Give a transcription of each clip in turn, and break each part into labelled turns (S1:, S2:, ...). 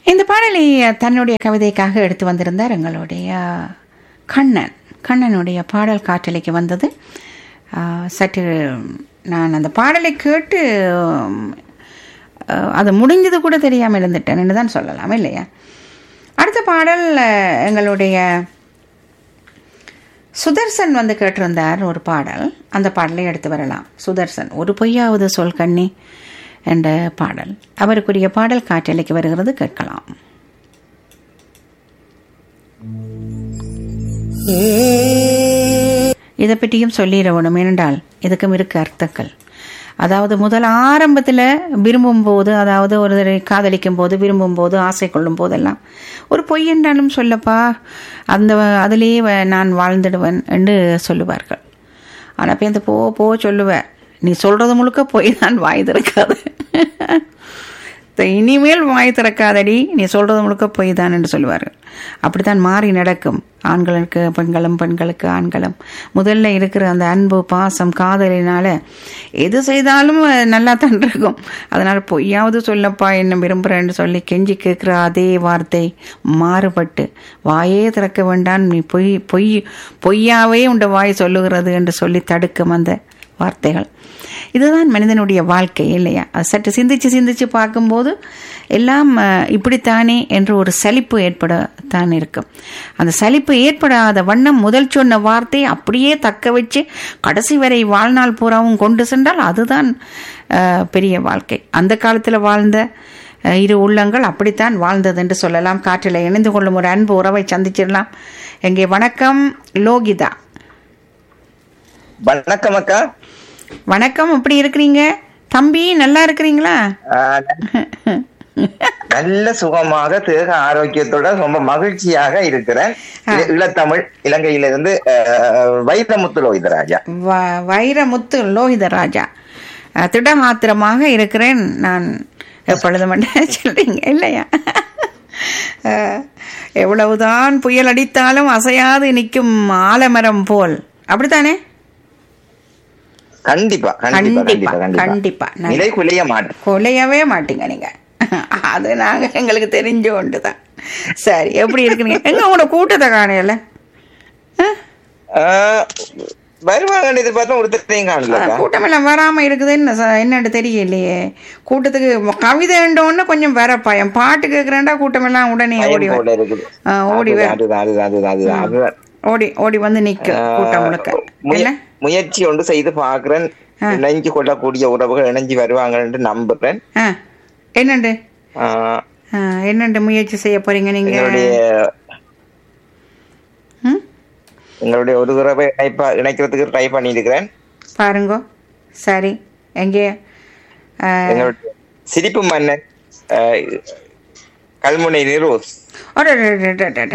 S1: இந்த பாடலை தன்னுடைய கவிதைக்காக எடுத்து வந்திருந்தார் எங்களுடைய கண்ணன் கண்ணனுடைய பாடல் காற்றலைக்கு வந்தது ஆஹ், சற்று நான் அந்த பாடலை கேட்டு ஆஹ், அது முடிஞ்சது கூட தெரியாமல் இருந்துட்டேன்னு தான் சொல்லலாம் இல்லையா அடுத்த பாடல் ஆஹ், எங்களுடைய சுதர்சன் வந்து கேட்டிருந்தார் ஒரு பாடல் அந்த பாடலை எடுத்து வரலாம் சுதர்சன் ஒரு பொய்யாவது சொல் கண்ணி என்ற பாடல் அவருக்குரிய பாடல் காற்றலைக்கு வருகிறது கேட்கலாம் இதை பற்றியும் சொல்லிட வேணும் ஏனென்றால் இதுக்கும் இருக்கு அர்த்தங்கள் அதாவது முதல் ஆரம்பத்தில் விரும்பும் போது அதாவது ஒரு காதலிக்கும் போது விரும்பும் போது ஆசை கொள்ளும் போதெல்லாம் ஒரு பொய் என்றாலும் சொல்லப்பா அந்த அதிலேயே வ- நான் வாழ்ந்துடுவேன் என்று சொல்லுவார்கள் ஆனால் இப்போ இந்த போ போ சொல்லுவேன் நீ சொல்கிறது முழுக்க பொய் தான் வாய் திறக்காது இனிமேல் வாய் திறக்காதடி நீ சொல்றது முழுக்க பொய் தான் என்று சொல்லுவார்கள் அப்படித்தான் மாறி நடக்கும் ஆண்களுக்கு பெண்களும் பெண்களுக்கு ஆண்களும் முதல்ல இருக்கிற அந்த அன்பு பாசம் காதலினால எது செய்தாலும் நல்லா தான் இருக்கும் அதனால பொய்யாவது சொல்லப்பா என்ன விரும்புகிறேன்னு சொல்லி கெஞ்சி கேட்குற அதே வார்த்தை மாறுபட்டு வாயே திறக்க வேண்டாம் நீ பொய் பொய் பொய்யாவே உண்ட வாய் சொல்லுகிறது என்று சொல்லி தடுக்கும் அந்த வார்த்தைகள் இதுதான் மனிதனுடைய வாழ்க்கை இல்லையா அது சற்று சிந்திச்சு சிந்திச்சு பார்க்கும்போது எல்லாம் அஹ், இப்படித்தானே என்று ஒரு சலிப்பு ஏற்படத்தான் இருக்கும் அந்த சலிப்பு ஏற்படாத வண்ணம் முதல் சொன்ன வார்த்தை அப்படியே தக்க வச்சு கடைசி வரை வாழ்நாள் பூராவும் கொண்டு சென்றால் அதுதான் அஹ், பெரிய வாழ்க்கை அந்த காலத்தில் வாழ்ந்த அஹ், இரு உள்ளங்கள் அப்படித்தான் வாழ்ந்தது என்று சொல்லலாம் காற்றில் இணைந்து கொள்ளும் ஒரு அன்பு உறவை சந்திச்சிடலாம் எங்கே வணக்கம் லோகிதா
S2: வணக்கம் அக்கா
S1: வணக்கம் எப்படி இருக்கிறீங்க தம்பி நல்லா இருக்கிறீங்களா
S2: ஆஹ் நல்ல சுகமாக தேக ஆரோக்கியத்தோட ரொம்ப மகிழ்ச்சியாக இருக்கிறேன் இ- ஈழத்தமிழ் இலங்கையிலிருந்து ஆஹ், வைரமுத்து லோகிதராஜா
S1: வ- வைரமுத்து லோகித ராஜா அஹ், திடமாத்திரமாக இருக்கிறேன் நான் எப்பொழுதும் மட்டும் சொல்றீங்க இல்லையா அஹ், எவ்வளவுதான் புயல் அடித்தாலும் அசையாது நிற்கும் ஆலமரம் போல் அப்படித்தானே
S2: கண்டிப்பா கண்டிப்பா
S1: கண்டிப்பா
S2: கண்டிப்பா
S1: கண்டிப்பா
S2: கண்டிப்பா
S1: நான்
S2: நிலை குலைய மாட்டேன்
S1: கொலையவே மாட்டீங்க நீங்க அது நாங்க எங்களுக்கு தெரிஞ்ச ஒன்று தான் சரி எப்படி இருக்கிறீங்க எங்க உங்களோட கூட்டத்தை காணையில
S2: ஆஹ், வருவாங்கன்னு எதிர்பார்த்தா ஒருத்தரையும் காணலக்கா
S1: கூட்டம் எல்லாம் வராம இருக்குதுன்னு ச- என்னன்னு தெரியலையே கூட்டத்துக்கு கவிதை உடனே கொஞ்சம் வர பயம் பாட்டு கேட்கிறேன்டா கூட்டம் எல்லாம் உடனே ஓடி
S2: பயம்
S1: வ-
S2: போல இருக்குது
S1: ஆ, ஓடி வர
S2: அதுதான் அதுதான் அதுதான் அதுதான் அதுதான்
S1: ஓடி ஓடி வந்து நிக்கும் கூட்டம் முழுக்க
S2: முய-
S1: என்ன
S2: முயற்சி ஒன்று செய்து பாக்குறேன் இணைஞ்சு கொள்ளக்கூடிய உறவுகள் இணைஞ்சு வருவாங்கன்னு நம்புறேன்
S1: ஆ என்னண்டு
S2: ஆஹ்,
S1: ஆ, என்னண்டு முயற்சி செய்ய போறீங்க நீங்க
S2: எங்களுடைய
S1: ம்?
S2: எங்களுடைய ஒரு தடவை இணைப்பா இணைக்கிறதுக்கு ட்ரை பண்ணியிருக்கிறேன்
S1: பாருங்க சரி எங்கே ஆ,
S2: எங்களுடைய சிரிப்பு மன்னன் ஆஹ், கல்முனை நிரோஸ்
S1: அடடடடடட.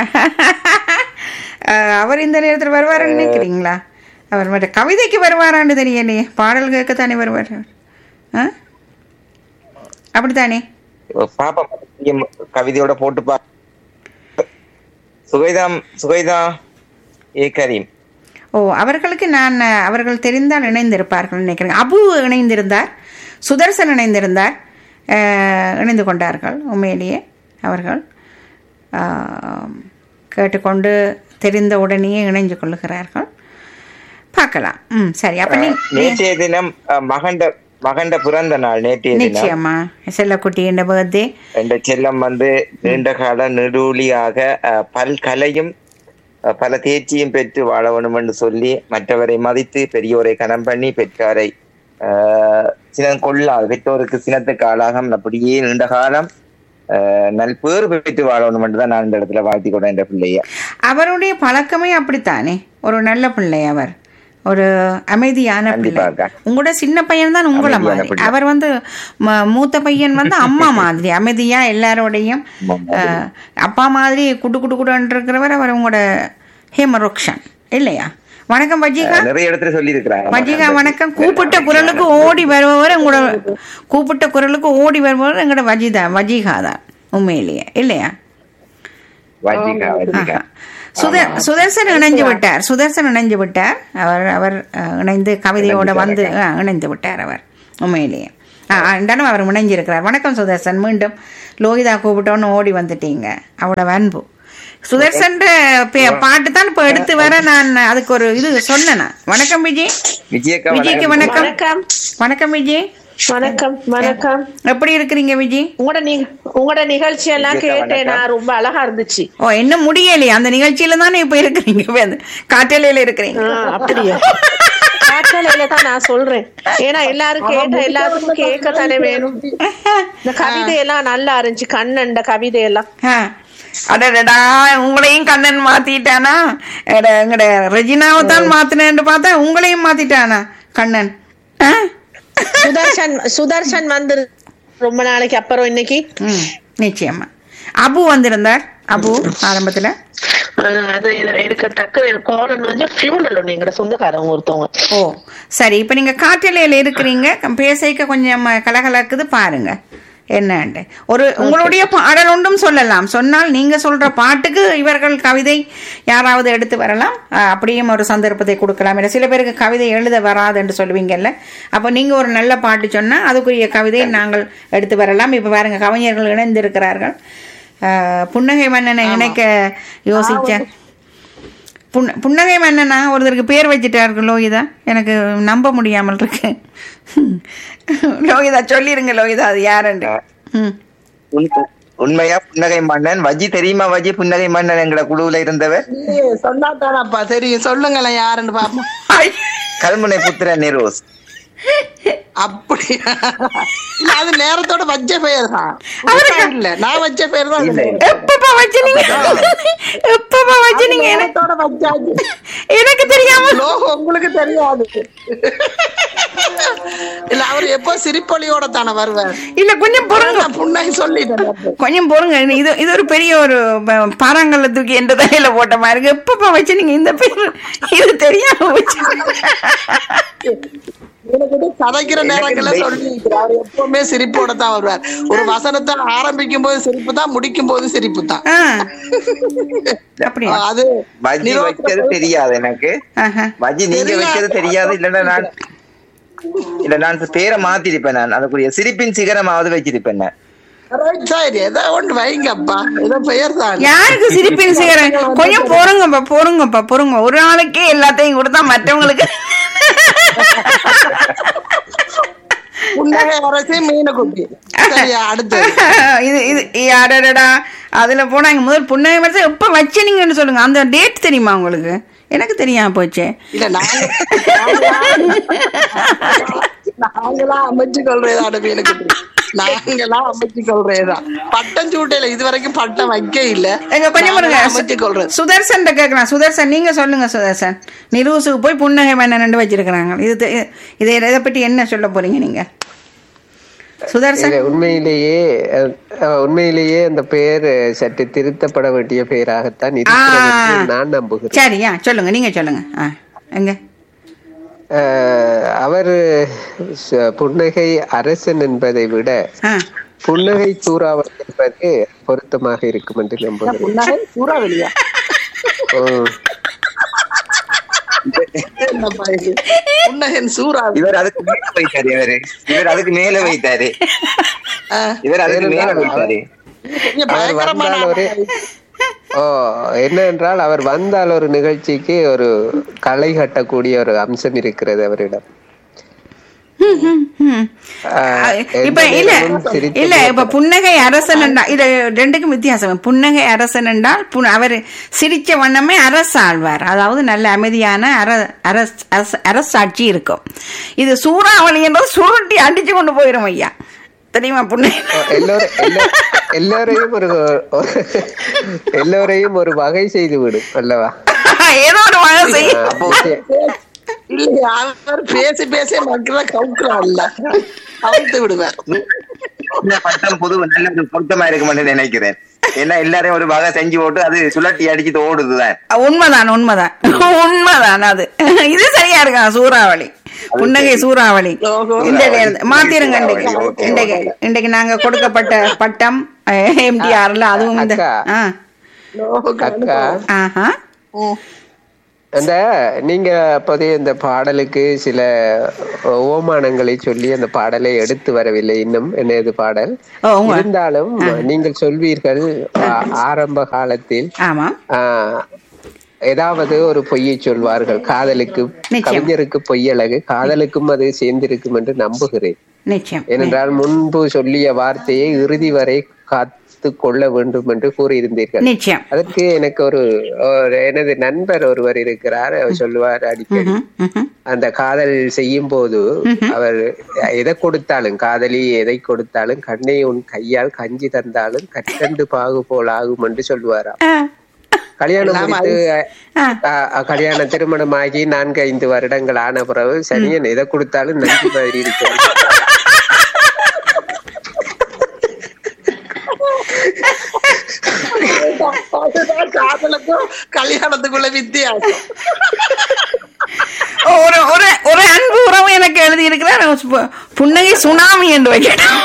S1: ஆ, அவர் இந்த நேரத்தில் வருவாருன்னு நினைக்கிறீங்களா அவர் மட்டும் கவிதைக்கு வருவாரான்னு தெரியலையே பாடல் கேட்கத்தானே வருவார் ஆ அப்படித்தானே
S2: பாப்பா கவிதையோட போட்டு பா சுகைதாம் சுகைதா ஏ கரீம்
S1: ஓ அவர்களுக்கு நான் அஹ், அவர்கள் தெரிந்தால் இணைந்திருப்பார்கள் நினைக்கிறேன் அபு இணைந்திருந்தார் சுதர்சன் இணைந்திருந்தார் அஹ், இணைந்து கொண்டார்கள் உண்மையிலேயே அவர்கள் ஆம், கேட்டுக்கொண்டு தெரிந்த உடனேயே இணைஞ்சு கொள்ளுகிறார்கள் பார்க்கலாம் ம் சரி அப்ப நீ நீ-
S2: நேற்றைய தினம் ஆஹ், மகண்ட மகண்ட பிறந்த நாள் நேற்றைய தினம்
S1: நிச்சயமா செல்லக்குட்டி என்ற பர்த்டே
S2: என்ற செல்லம் வந்து நீண்ட கால நெடுலியாக அஹ், பல்கலையும் அஹ், பல தேர்ச்சியும் பெற்று வாழ வேண்டும் என்று சொல்லி மற்றவரை மதித்து பெரியோரை கனம் பண்ணி பெற்றாரை ஆஹ், சினம் கொள்ளாது பெற்றோருக்கு சினத்துக்கு ஆளாகம் அப்படியே நீண்ட காலம் ஆஹ், நல்பேறு பெற்று வாழ வேண்டும் என்று தான் நான் இந்த இடத்துல வாழ்த்தி கொண்டேன் என்ற பிள்ளைய
S1: அவருடைய பழக்கமே அப்படித்தானே ஒரு நல்ல பிள்ளை அவர் ஒரு அமைதியான பிள்ளை
S2: கண்டிப்பாக.
S1: உங்களோட சின்ன பையன் தான் உங்களை
S2: அமைதியான
S1: மாதிரி
S2: பிள்ளை.
S1: அவர் வந்து ம- மூத்த பையன் வந்து அம்மா மாதிரி அமைதியா எல்லாரோடையும்
S2: அம்மா மாதிரி.
S1: அஹ், அப்பா மாதிரி குடு குடு குடுன்னு இருக்கிறவர் அவர் உங்களோட ஹேமரோக்ஷன் இல்லையா வணக்கம் வஜிகா
S2: நிறைய இடத்துல சொல்லி இருக்கிறாங்க
S1: வஜிகா வணக்கம் கூப்பிட்ட குரலுக்கு ஓடி வருபவர் உங்களோட கூப்பிட்ட குரலுக்கு ஓடி வருபவர் எங்களோட வஜிதா வஜிகா தான் உண்மையிலேயே இல்லையா
S2: வஜிகா வஜிகா
S1: சுத சுதர்சன் இணைஞ்சு விட்டார் சுதர்சன் இணைஞ்சு விட்டார் அவர் அவர் அஹ், இணைந்து கவிதையோட வந்து அஹ், இணைந்து விட்டார் அவர் உண்மையிலேயே ஆ அண்டானும் அவர் முனைஞ்சிருக்கிறார் வணக்கம் சுதர்சன் மீண்டும் லோகிதா கூப்பிட்டோன்னு ஓடி வந்துட்டீங்க அவளோட அன்பு சுதர்சன் பாட்டு தான் இப்ப எடுத்து வர நான் அதுக்கு ஒரு இது சொன்னேன் வணக்கம் விஜய்
S2: விஜயக்கா
S1: விஜய்க்கு
S2: வணக்கம்.
S1: வணக்கம்
S3: வணக்கம்
S1: வணக்கம் விஜய்
S3: வணக்கம் வணக்கம்
S1: எப்படி இருக்கிறீங்க விஜய்
S3: உங்களோட நீ உங்களோட நிகழ்ச்சி எல்லாம்
S2: வணக்கம்.
S3: கேட்டேன் நான் ரொம்ப அழகா இருந்துச்சு
S1: ஓ இன்னும் முடியலையே அந்த நிகழ்ச்சியில தானே இப்ப இருக்கிறீங்க இப்ப அந்த காற்றலையில இருக்கிறீங்க
S3: ஆ, அப்படியா காற்றலையில தான் நான் சொல்றேன் ஏன்னா எல்லாரும் கேட்ட எல்லாத்துக்கும் கேட்கத்தானே வேணும் இந்த கவிதையெல்லாம் நல்லா இருந்துச்சு கண்ணண்ட கவிதையெல்லாம்
S1: ஆ. அடடடா உங்களையும் கண்ணன் மாத்திட்டானா எட, எங்கட ரெஜினாவை தான் மாத்தினேன்னு பார்த்தா உங்களையும் மாத்திட்டானா கண்ணன் ஆ?
S3: சுதர்ஷன் சுதர்ஷன் வந்து ரொம்ப நாளைக்கு அப்புறம் இன்னைக்கு
S1: ம் நிச்சயமா அபு வந்திருந்தார் அபு ஆரம்பத்துல
S3: ஆஹ் அது இது- எனக்கு டக்கு கோரன் வந்து ஃபியூனல் ஒண்ணு எங்கட சொந்தக்காரங்க ஒருத்தவங்க
S1: ஓ சரி இப்ப நீங்க காற்றலையில இருக்கிறீங்க பேசைக்க கொஞ்சம் கலகலக்குது பாருங்க என்னண்டு ஒரு உங்களுடைய பாடல் ஒன்றும் சொல்லலாம் சொன்னால் நீங்க சொல்ற பாட்டுக்கு இவர்கள் கவிதை யாராவது எடுத்து வரலாம் அஹ், அப்படியும் ஒரு சந்தர்ப்பத்தை கொடுக்கலாம் இல்லை சில பேருக்கு கவிதை எழுத வராது என்று சொல்லுவீங்கல்ல அப்போ நீங்க ஒரு நல்ல பாட்டு சொன்னா அதுக்குரிய கவிதையை நாங்கள் எடுத்து வரலாம் இப்ப பாருங்க கவிஞர்கள் இணைந்திருக்கிறார்கள் அஹ், புன்னகை மன்னனை இணைக்க யோசிச்ச புன்ன புன்னகை மன்னனா ஒருத்தருக்கு பேர் வச்சுட்டார்கள் லோகிதா எனக்கு நம்ப முடியாமல் இருக்கு லோகிதா சொல்லிருங்க லோகிதா அது யாருன்னு ம்.
S2: உண்- உண்மையா புன்னகை மன்னன் வஜி தெரியுமா வஜி புன்னகை மன்னன் எங்கட குழுவுல இருந்தவர்
S4: சொன்னாத்தானப்பா தெரியும் சொல்லுங்களேன் யாருன்னு பாப்போம்
S1: ஐ,
S2: கல்முனை புத்திர நிரோஸ்
S4: அப்படியா இல்ல, அது நேரத்தோட வச்ச பெயர் தான்
S1: அவருக்கு-
S4: இல்ல நான் வச்ச பெயர் தான்
S2: இல்ல,
S4: அது.
S2: இல்ல.
S1: எப்பப்பா வச்சுனீங்க எப்பப்பா வச்சுனீங்க எனக்கு
S4: நேரத்தோட வச்சாச்சு
S1: எனக்கு தெரியாம
S4: லோகோ உங்களுக்கு தெரியாது இல்ல அவர் எப்போ சிரிப்பொலியோட தானே வருவார்
S1: இல்ல கொஞ்சம் பொறுங்க
S4: நான் புண்ணகை சொல்லிட்டேன்
S1: கொஞ்சம் பொறுங்க இது இது ஒரு பெரிய ஒரு ப- பாறாங்கல்ல தூக்கி என்ற தலையில போட்ட மாதிரி இருக்கு எப்பப்பா வச்சுனீங்க இந்த பேர் இது தெரியாம வச்சு
S4: எனக்கு வந்து கதைக்கிற நேரங்கள்ல சொல்லி அவர் எப்பவுமே சிரிப்போட தான் வருவார் ஒரு வசனத்தை ஆரம்பிக்கும் போது சிரிப்பு தான் முடிக்கும் போது சிரிப்பு தான்
S1: ஆ. அப்படியா
S4: அது
S2: வஜி வச்சது தெரியாது எனக்கு
S1: ஆஹா.
S2: வஜி நீங்க
S4: தெரியாது.
S2: வச்சது தெரியாது இல்லன்னா நான் இல்ல நான் பேரை மாத்திருப்பேன் நான் அதுக்குரிய சிரிப்பின் சிகரமாவது வச்சிருப்பேன் நான்
S4: Right side, ஏதோ ஒன்று வைங்கப்பா ஏதோ பெயர் தான்
S1: யாருக்கு சிரிப்பின் சிகரம் கொஞ்சம் பொறுங்கப்பா பொறுங்கப்பா பொறுங்க ஒரு ஆளுக்கே எல்லாத்தையும் கொடுத்தா மற்றவங்களுக்கு
S4: புன்னகை அரசே மீன குட்டி சரியா அடுத்தது
S1: இது இது அடடடா அதுல போனாங்க முதல் புன்னகை வருஷம் எப்ப வச்சனீங்கன்னு சொல்லுங்க அந்த டேட் தெரியுமா உங்களுக்கு எனக்கு தெரியாம போச்சே
S4: இல்ல நாங்க நாங்களா அமைச்சு கொள்றேதான் மீன குட்டி நாங்களா அமைச்சு கொள்றேதான் பட்டம் சூட்டையில இது வரைக்கும் பட்டம் வைக்க இல்ல
S1: எங்க கொஞ்சம்
S4: நாங்களா
S1: பாருங்க
S4: அமைச்சு கொள்றது
S1: சுதர்சன் கேக்குறான் சுதர்சன் நீங்க சொல்லுங்க சுதர்சன் நிரூசுக்கு போய் புன்னகை மன்னன் வச்சிருக்கிறாங்க இது தெ- இதை இதை பற்றி என்ன சொல்ல போறீங்க நீங்க சுதர்சன்
S5: இல்ல, உண்மையிலேயே அஹ், அஹ், உண்மையிலேயே அந்த பெயர் சற்று திருத்தப்பட வேண்டிய பெயராகத்தான் இருக்கிறது என்று நான் நம்புகிறேன்
S1: சரியா சொல்லுங்க நீங்க சொல்லுங்க ஆ எங்க
S5: அஹ், அவர் ச- புன்னகை அரசன் என்பதை விட
S1: ஆ
S5: புன்னகை சூறாவளி என்பது பொருத்தமாக இருக்கும் என்று நம்புகிறேன்
S4: புன்னகை சூறாவளியா
S5: உம்.
S4: என்னப்பா இது? புன்னகன் சூறாவளி
S2: இவர் அதுக்கு மேல வைத்தாரு இவரு இவர் அதுக்கு மேல வைத்தாரு
S4: ஆ,
S2: இவர் அதுக்கு மேல வைத்தாரு
S4: கொஞ்சம்
S5: அவர்
S4: பயங்கரமான
S5: வந்தால் ஒரு ஓ என்னவென்றால் அவர் வந்தால் ஒரு நிகழ்ச்சிக்கு ஒரு களை கட்டக்கூடிய ஒரு அம்சம் இருக்கிறது அவரிடம்
S1: ம்.
S5: ஆஹ்,
S1: இப்ப
S5: எந்த
S1: இல்ல
S5: நேரமும் சிரித்து
S1: இல்ல இப்ப புன்னகை அரசன் என்றால் இது ரெண்டுக்கும் வித்தியாசம் புன்னகை அரசன் என்றால் புன்- அவர் சிரிச்ச வண்ணமே அரசாழ்வார் அதாவது நல்ல அமைதியான அர அரஸ் அரச- அரசாட்சி இருக்கும் இது சூறாவளி என்றது சுருட்டி அடிச்சு கொண்டு போயிரும் ஐயா தெரியுமா புன்னகை
S5: எல்லோரும் எல்லா- எல்லோரையும் ஒரு ஒரு- எல்லோரையும் ஒரு வகை செய்து விடும் அல்லவா
S1: ஏதோ ஒரு வகை செய்யும்
S5: அப்போ
S4: இல்லையா அவர் பேசி பேசி மக்களை கவுக்குறான்ல கவுத்து விடுவார்
S2: இந்த பட்டம் பொது நல்ல ஒரு பொருத்தமா இருக்கும்னு நினைக்கிறேன் ஏன்னா எல்லாரையும் ஒரு வகை செஞ்சு போட்டு அது சுழட்டி அடிச்சுட்டு ஓடுதுதான்
S1: உண்மைதான் உண்மைதான் உண்மைதான் அது இது சரியா இருக்கா சூறாவளி புன்னகை சூறாவளி
S4: ஓஹோ.
S1: இந்த மாத்திருங்க இன்றைக்கு
S2: ஓகே,
S1: இன்றைக்கு இன்றைக்கு நாங்க கொடுக்கப்பட்ட பட்டம் எம்டிஆர்ல அதுவும் இந்த
S5: அக்கா.
S1: ஆ
S5: அக்கா
S1: ஆஹா
S5: அந்த நீங்க அப்போதே இந்த பாடலுக்கு சில ஓமானங்களை சொல்லி அந்த பாடலை எடுத்து வரவில்லை இன்னும் என்னது பாடல்
S1: ஓ, உங்க-
S5: இருந்தாலும் நீங்கள் சொல்வீர்கள் ஆ- ஆரம்ப காலத்தில்
S1: ஆமா
S5: ஆஹ், ஏதாவது ஒரு பொய்யை சொல்வார்கள் காதலுக்கு
S1: நிச்சயம்.
S5: கவிஞருக்கு பொய்யழகு காதலுக்கும் அது சேர்ந்திருக்கும் என்று நம்புகிறேன்
S1: நிச்சயம்
S5: ஏனென்றால் முன்பு சொல்லிய வார்த்தையை இறுதி வரை காத்து கொள்ள வேண்டும் என்று கூறியிருந்தீர்கள்
S1: நிச்சயம்
S5: அதற்கு எனக்கு ஒரு ஒரு எனது நண்பர் ஒருவர் இருக்கிறார் அவர் சொல்லுவார் அடிக்கடி
S1: ம், ம்ஹும்.
S5: அந்த காதல் செய்யும் போது அவர் எதை கொடுத்தாலும் காதலி எதை கொடுத்தாலும் கண்ணை உன் கையால் கஞ்சி தந்தாலும் கட்டண்டு பாகு போல் ஆகும் என்று சொல்லுவாராம்
S1: ஆ,
S5: கல்யாணம் முடித்து
S1: ஆ.
S5: அ- அ- கல்யாண திருமணமாகி நான்கு ஐந்து வருடங்கள் ஆன பிறகு சனியன் எதை கொடுத்தாலும் நன்றி மாதிரி இருக்கு
S4: அதுதான் காதலுக்கும் கல்யாணத்துக்குள்ள வித்தியாசம்
S1: ஒரு ஒரு ஒரு அன்பு உறவு எனக்கு எழுதி இருக்கிறார் பு- புன்னகை சுனாமி என்று வைக்கணும்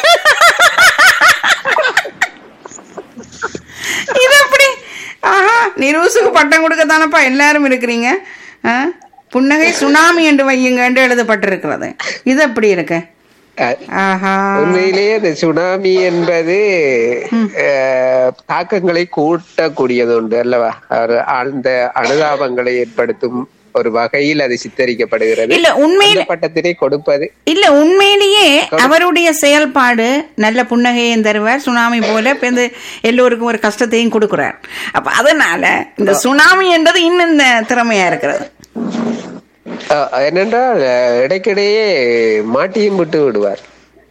S1: இது எப்படி ஆஹா நிரூசுக்கு பட்டம் கொடுக்கத்தானப்பா எல்லாரும் இருக்கிறீங்க ஆ? புன்னகை சுனாமி என்று வையுங்க என்று எழுதப்பட்டிருக்கிறது இது எப்படி இருக்கு
S5: அ-
S1: ஆஹா
S5: உண்மையிலேயே இந்த சுனாமி என்பது அஹ், தாக்கங்களை கூட்டக்கூடியது உண்டு அல்லவா ஒரு ஆழ்ந்த அனுதாபங்களை ஏற்படுத்தும் ஒரு வகையில் அது சித்தரிக்கப்படுகிறது
S1: இல்ல உண்மையில
S5: அந்த பட்டத்தினை கொடுப்பது
S1: இல்ல உண்மையிலேயே அவருடைய செயல்பாடு நல்ல புன்னகையும் தருவார் சுனாமி போல இப்ப இந்த எல்லோருக்கும் ஒரு கஷ்டத்தையும் கொடுக்கிறார் அப்ப அதனால இந்த சுனாமி என்றது இன்னும் இந்த திறமையா இருக்கிறது
S5: அஹ், என்னென்றால் அஹ், இடைக்கிடையே மாட்டியும் விட்டு விடுவார்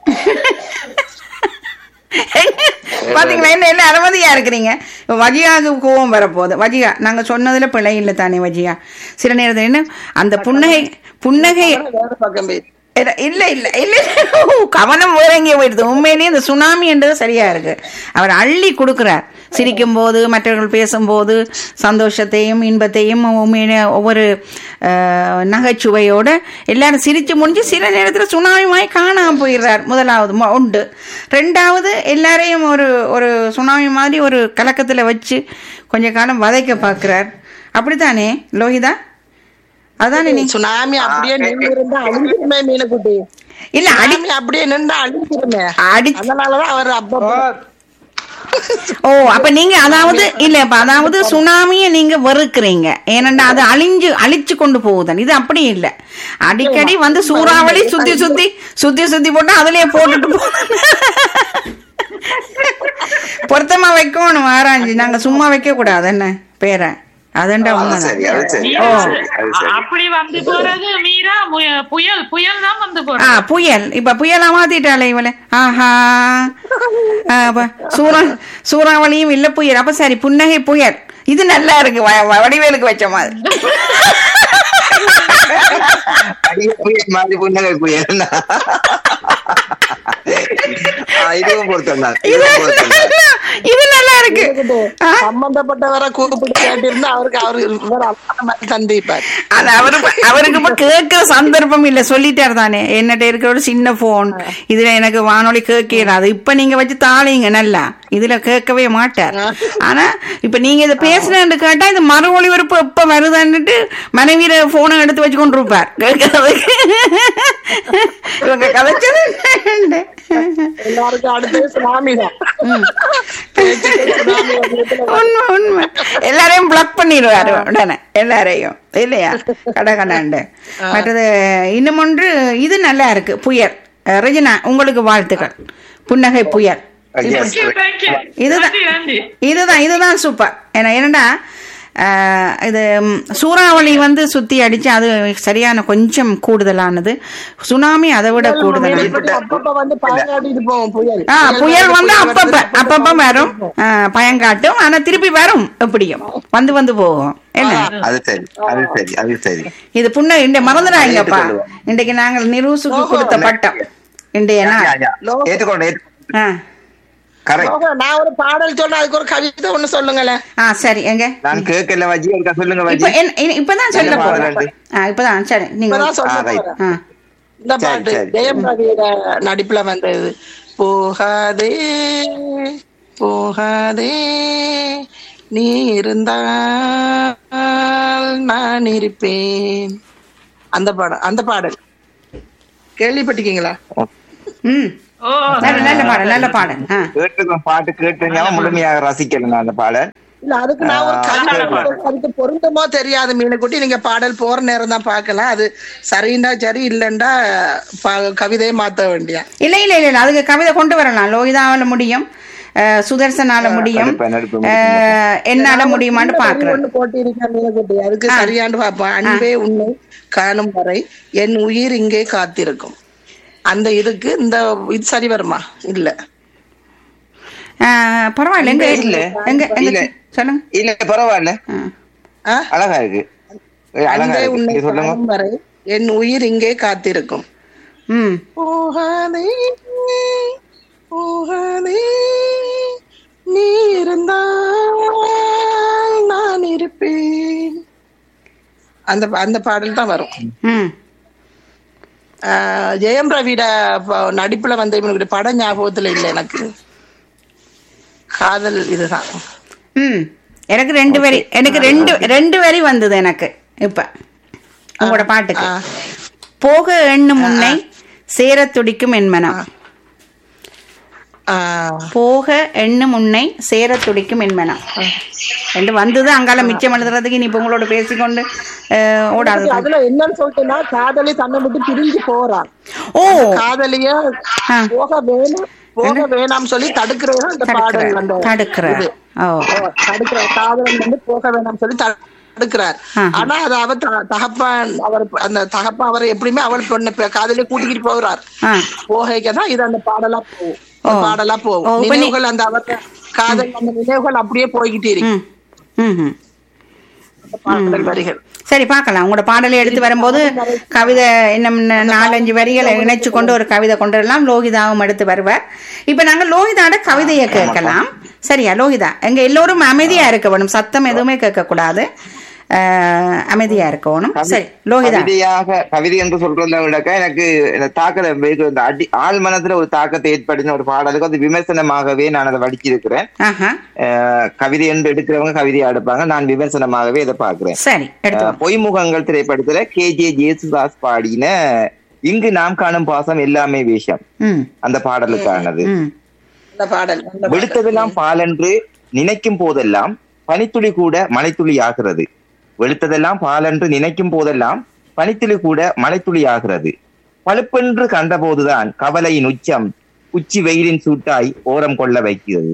S1: பாத்தீங்களா என்ன என்ன அனுமதியா இருக்கிறீங்க இப்ப வஜியாவுக்கு கோவம் வரப்போகுது வஜியா நாங்க சொன்னதுல பிழை இல்லை தானே வஜியா சில நேரத்துல என்ன அந்த புன்னகை புன்னகை
S4: வேற பக்கம் போய்
S1: இல்ல இல்ல இல்ல இல்ல ஓ, கவனம் வேற எங்கேயோ போயிடுது உண்மையிலேயே இந்த சுனாமி என்றது சரியா இருக்கு அவர் அள்ளி கொடுக்கிறார் சிரிக்கும் போது மற்றவர்கள் பேசும்போது சந்தோஷத்தையும் இன்பத்தையும் உண்மையிலே ஒவ்வொரு அஹ், நகைச்சுவையோட எல்லாரும் சிரிச்சு முடிஞ்சு சில நேரத்துல சுனாமி மாதிரி காணாம போயிடுறார் முதலாவது மொ- உண்டு ரெண்டாவது எல்லாரையும் ஒரு ஒரு சுனாமி மாதிரி ஒரு கலக்கத்துல வச்சு கொஞ்ச காலம் வதைக்க பார்க்கிறார் அப்படித்தானே லோகிதா அதானே நீ
S4: சுனாமி அப்படியே நின்று இருந்தா அழிஞ்சிருமே மீனுக்குட்டி
S1: இல்ல அடி
S4: சுனாமி அப்படியே நின்று அழிஞ்சிருமே
S1: அடி
S4: அதனாலதான் அவர் அப்பப்போ
S1: ஓ அப்ப நீங்க அதாவது இல்ல இப்ப அதாவது சுனாமிய நீங்க வெறுக்கிறீங்க ஏனண்டா அது அழிஞ்சு அழிச்சு கொண்டு போகுதன் இது அப்படி இல்ல அடிக்கடி வந்து சூறாவளி சுத்தி சுத்தி சுத்தி சுத்தி போட்டு அதுலயே போட்டுட்டு போகுது பொருத்தமா வைக்கணும் ஆராய்ஞ்சு நாங்க சும்மா வைக்க கூடாது என்ன பேரை அதண்டா
S2: அது
S1: உண்மைதான்
S2: சரி அது சரி
S1: ஓ.
S2: அது சரி அது சரி
S6: அப்படி வந்து போறது மீரா முய- புயல் புயல் தான் வந்து
S1: ஆ
S6: போறது
S1: புயல் இப்ப புயலா மாத்திட்டாளே இவள ஆஹா ஆ, அப்ப சூறா சூறாவளியும் இல்ல புயல் அப்ப சரி புன்னகை புயல் இது நல்லா இருக்கு வ- வ- வடிவேலுக்கு வச்ச மாதிரி
S2: அடிய புயல் மாதிரி புன்னகை புயல் ஆ, இதுவும் பொருத்தம் தான்
S1: இது
S2: இதுவும் பொருத்தம் தான்
S1: இது நல்லா இருக்கு ஆ,
S4: சம்பந்தப்பட்டவரை கூப்பிட்டு கேட்டிருந்தா அவருக்கு அவரு இவர் அல்லாத மாதிரி சந்திப்பார்
S1: அது அவரு அவருக்கு இப்ப கேட்கிற சந்தர்ப்பம் இல்ல சொல்லிட்டாரு தானே என்னட்ட இருக்கிற ஒரு சின்ன போன் இதுல எனக்கு வானொலி கேட்கிறாது இப்ப நீங்க வச்சு தாளிங்க நல்லா இதுல கேட்கவே மாட்டார் ஆனா இப்ப நீங்க இதை பேசுனேன்னு கேட்டா இது மறு ஒளிபரப்பு எப்ப வருதுன்னுட்டு மனைவியில போனை எடுத்து வச்சு கொண்டு இருப்பார் கேட்கறதுக்கு இவங்க கதைச்சது என்ன?
S4: எல்லாருக்கும் அடுத்தது சுனாமி தான் பேச்சுக்கு சுனாமி வந்ததுல
S1: உண்மை உண்மை எல்லாரையும் பிளாக் பண்ணிடுவாரு உடனே எல்லாரையும் இல்லையா கடகடாண்டு மற்றது இன்னும் ஒன்று இது நல்லா இருக்கு புயல் அஹ் ரெஜினா உங்களுக்கு வாழ்த்துக்கள் புன்னகை புயல்
S2: Yes.
S6: Thank you.
S1: இதுதான்
S6: நன்றி, நன்றி.
S1: இதுதான் இதுதான் சூப்பர் ஏன்னா என்னடா அஹ், இது ம், சூறாவளி வந்து சுத்தி அடிச்சு அது சரியான கொஞ்சம் கூடுதலானது சுனாமி அதை விட கூடுதலானது
S4: அப்பப்ப வந்து பயங்காட்டிட்டு போவோம் புயல்
S1: ஆ புயல் வந்து அப்பப்ப அப்பப்ப வரும் ஆ, பயங்காட்டும் ஆனா திருப்பி வரும் எப்படியும் வந்து வந்து போகும் என்ன
S2: அது சரி அது சரி அது சரி
S1: இது புண்ண இந்த மறந்துடாங்கப்பா இன்றைக்கு நாங்கள் நிரூசுக்கு கொடுத்த பட்டம் இன்றைய
S2: யா,
S1: நாள்
S2: யா. ஏத்துக்கொண்டு ஏத்துக்கொண்டு.
S1: ஆ
S2: கரெக்ட்
S4: லோகா, நான் ஒரு பாடல் சொன்னா அதுக்கு ஒரு கவிதை ஒண்ணு சொல்லுங்களேன்
S1: ஆ சரி எங்க
S2: நான் கேட்கல வஜி இருக்கா சொல்லுங்க வஜி
S1: இப்ப என்ன- இனி- இப்பதான் சொல்ல
S2: என்ன
S1: போறேன்
S2: பாடல்?
S1: ஆ இப்பதான் சரி நீங்க
S4: இப்பதான் சொல்ல
S2: ஆ, right.
S4: போறேன்.
S1: ஆ
S4: இந்த
S2: சரி,
S4: பாட்டு
S2: சரி.
S4: ஜெயம் ரவியோட நடிப்புல வந்தது போகாதே போகாதே நீ இருந்தால் நான் இருப்பேன் அந்த பாடல் அந்த பாடல் கேள்விப்பட்டிருக்கீங்களா
S1: ம்
S6: ஓ
S1: நல்ல நல்ல பாடல் நல்ல பாடல் ஆ
S2: கேட்டுக்கோம் பாட்டு கேட்டுருந்தாலும் முழுமையாக ரசிக்கல நான் அந்த பாடல்
S4: இல்ல அதுக்கு நான் ஒரு கவிதை
S2: ஆ,
S4: போடுறேன். அதுக்கு பொருந்தமோ தெரியாது மீனுக்குட்டி நீங்க பாடல் போற நேரம் தான் பார்க்கலாம் அது சரிண்டா சரி இல்லண்டா ப- கவிதையை மாத்த வேண்டியா
S1: இல்ல இல்ல இல்ல இல்ல அதுக்கு கவிதை கொண்டு வரலாம் லோகிதாவால முடியும் அஹ், சுதர்சனால முடியும்
S2: நடிப்பேன், நடிப்பேன்,
S1: அஹ், என்னால முடியுமான்னு பாக்குறேன்
S4: ஒண்ணு போட்டிருக்கேன் மீனுக்குட்டி அதுக்கு சரியாண்டு பாப்பேன் அன்பே உன்னை காணும் வரை என் உயிர் இங்கே காத்திருக்கும் அந்த இதுக்கு இந்த இது சரி வருமா இல்ல
S1: அஹ், பரவாயில்ல எங்க
S2: இல்ல.
S1: எங்க எங்க
S2: இல்ல.
S1: சொல்லுங்க
S2: இல்ல பரவாயில்ல
S1: ஆ.
S4: ஆ?
S2: அழகா இருக்கு ஏய், அழகா
S4: அன்பே
S2: இருக்கு
S4: உன்னை
S2: நீங்க சொல்லுங்க
S4: காணும் வரை என் உயிர் இங்கே காத்திருக்கும்
S1: ம்
S4: போகாதே போகாதே நீ இருந்தால் நான் இருப்பேன் அந்த அந்த பாடல் தான் வரும்
S1: ம்
S4: ஆஹ் ஜெயம் ரவிட ப- நடிப்புல வந்த இவனுடைய படம் ஞாபகத்துல இல்லை எனக்கு காதல் இதுதான்
S1: ம் எனக்கு ரெண்டு வரி எனக்கு ரெண்டு ரெண்டு வரி வந்தது எனக்கு இப்ப உங்களோட பாட்டுக்கு
S4: ஆ.
S1: போக எண்ணும் முன்னை சேர துடிக்கும் என் மனம்
S4: ஆஹ்
S1: போக எண்ணும் முன்னை சேர துடிக்கும் என் மனம் ரெண்டு வந்தது அங்கால மிச்சம் எழுதுறதுக்கு நீ இப்ப உங்களோட பேசிக்கொண்டு அஹ், ஓடாது
S4: அதுல என்னன்னு சொல்லிட்டுன்னா காதலி தன்னை விட்டு பிரிஞ்சு போறான்
S1: ஓ
S4: காதலிய
S1: ஆ.
S4: போக வேணும் போக வேணாம் சொல்லி தடுக்கிறது அந்த பாடல் அந்த
S1: தடுக்கிறார் ஓ
S4: தடுக்கிற காதலன் வந்து போக வேணாம் சொல்லி தடுக்கிறார்
S1: ஆஹா.
S4: ஆனா அது அவர் த- தகப்பன் அவர் அந்த தகப்பன் அவரை எப்படியுமே அவள் பொண்ணு ப- காதலிய கூட்டிக்கிட்டு போகிறார்
S1: ஆ
S4: போகைக்கதான் இது அந்த பாடலா போகும்
S1: ஓ.
S4: அந்த பாடலா
S1: ஓ,
S4: போகும்
S1: இப்ப நீ-
S4: நினைவுகள் அந்த அவர் காதல் அந்த நினைவுகள் அப்படியே போய்கிட்டே இருக்கு
S1: ம் ம் ம்
S4: அந்த பாடல் வரிகள்
S1: சரி பார்க்கலாம் உங்களோட பாடலை எடுத்து வரும்போது கவிதை இன்னும் ந- நாலஞ்சு வரிகளை இணைச்சு கொண்டு ஒரு கவிதை கொண்டு வரலாம் லோகிதாவும் எடுத்து வருவார் இப்ப நாங்க லோகிதாட கவிதையை கேட்கலாம் சரியா லோகிதா எங்க எல்லோரும் அமைதியா இருக்க வேணும் சத்தம் எதுவுமே கேட்க கூடாது அஹ், அமைதியா இருக்கணும் சரி லோகிதா
S2: கவிதையாக கவிதை என்று சொல்றதை விடக்க எனக்கு இந்த தாக்கத்தை வெகு- இந்த அடி ஆள் மனத்துல ஒரு தாக்கத்தை ஏற்படுத்தின ஒரு பாடலுக்கு அது விமர்சனமாகவே நான் அதை வடிச்சிருக்கிறேன்
S1: ஆஹா
S2: அஹ் கவிதை என்று எடுக்கிறவங்க கவிதையை எடுப்பாங்க நான் விமர்சனமாகவே இதை பாக்குறேன்
S1: சரி எடுத்து
S2: அஹ் பொய்முகங்கள் திரைப்படத்துல கே ஜே ஜேசுதாஸ் பாடின இங்கு நாம் காணும் பாசம் எல்லாமே வேஷம்
S1: ம்
S2: அந்த பாடலுக்கானது
S1: ம்
S4: அந்த பாடல் அந்த பாடல்.
S2: வெளுத்ததெல்லாம் பாலென்று நினைக்கும் போதெல்லாம் பனித்துளி கூட மலைத்துளி ஆகிறது வெளுத்ததெல்லாம் பாலென்று நினைக்கும் போதெல்லாம் பனித்துளி கூட மலைத்துளி ஆகிறது பழுப்பென்று கண்டபோதுதான் கவலையின் உச்சம் உச்சி வெயிலின் சூட்டாய் ஓரம் கொள்ள வைக்கிறது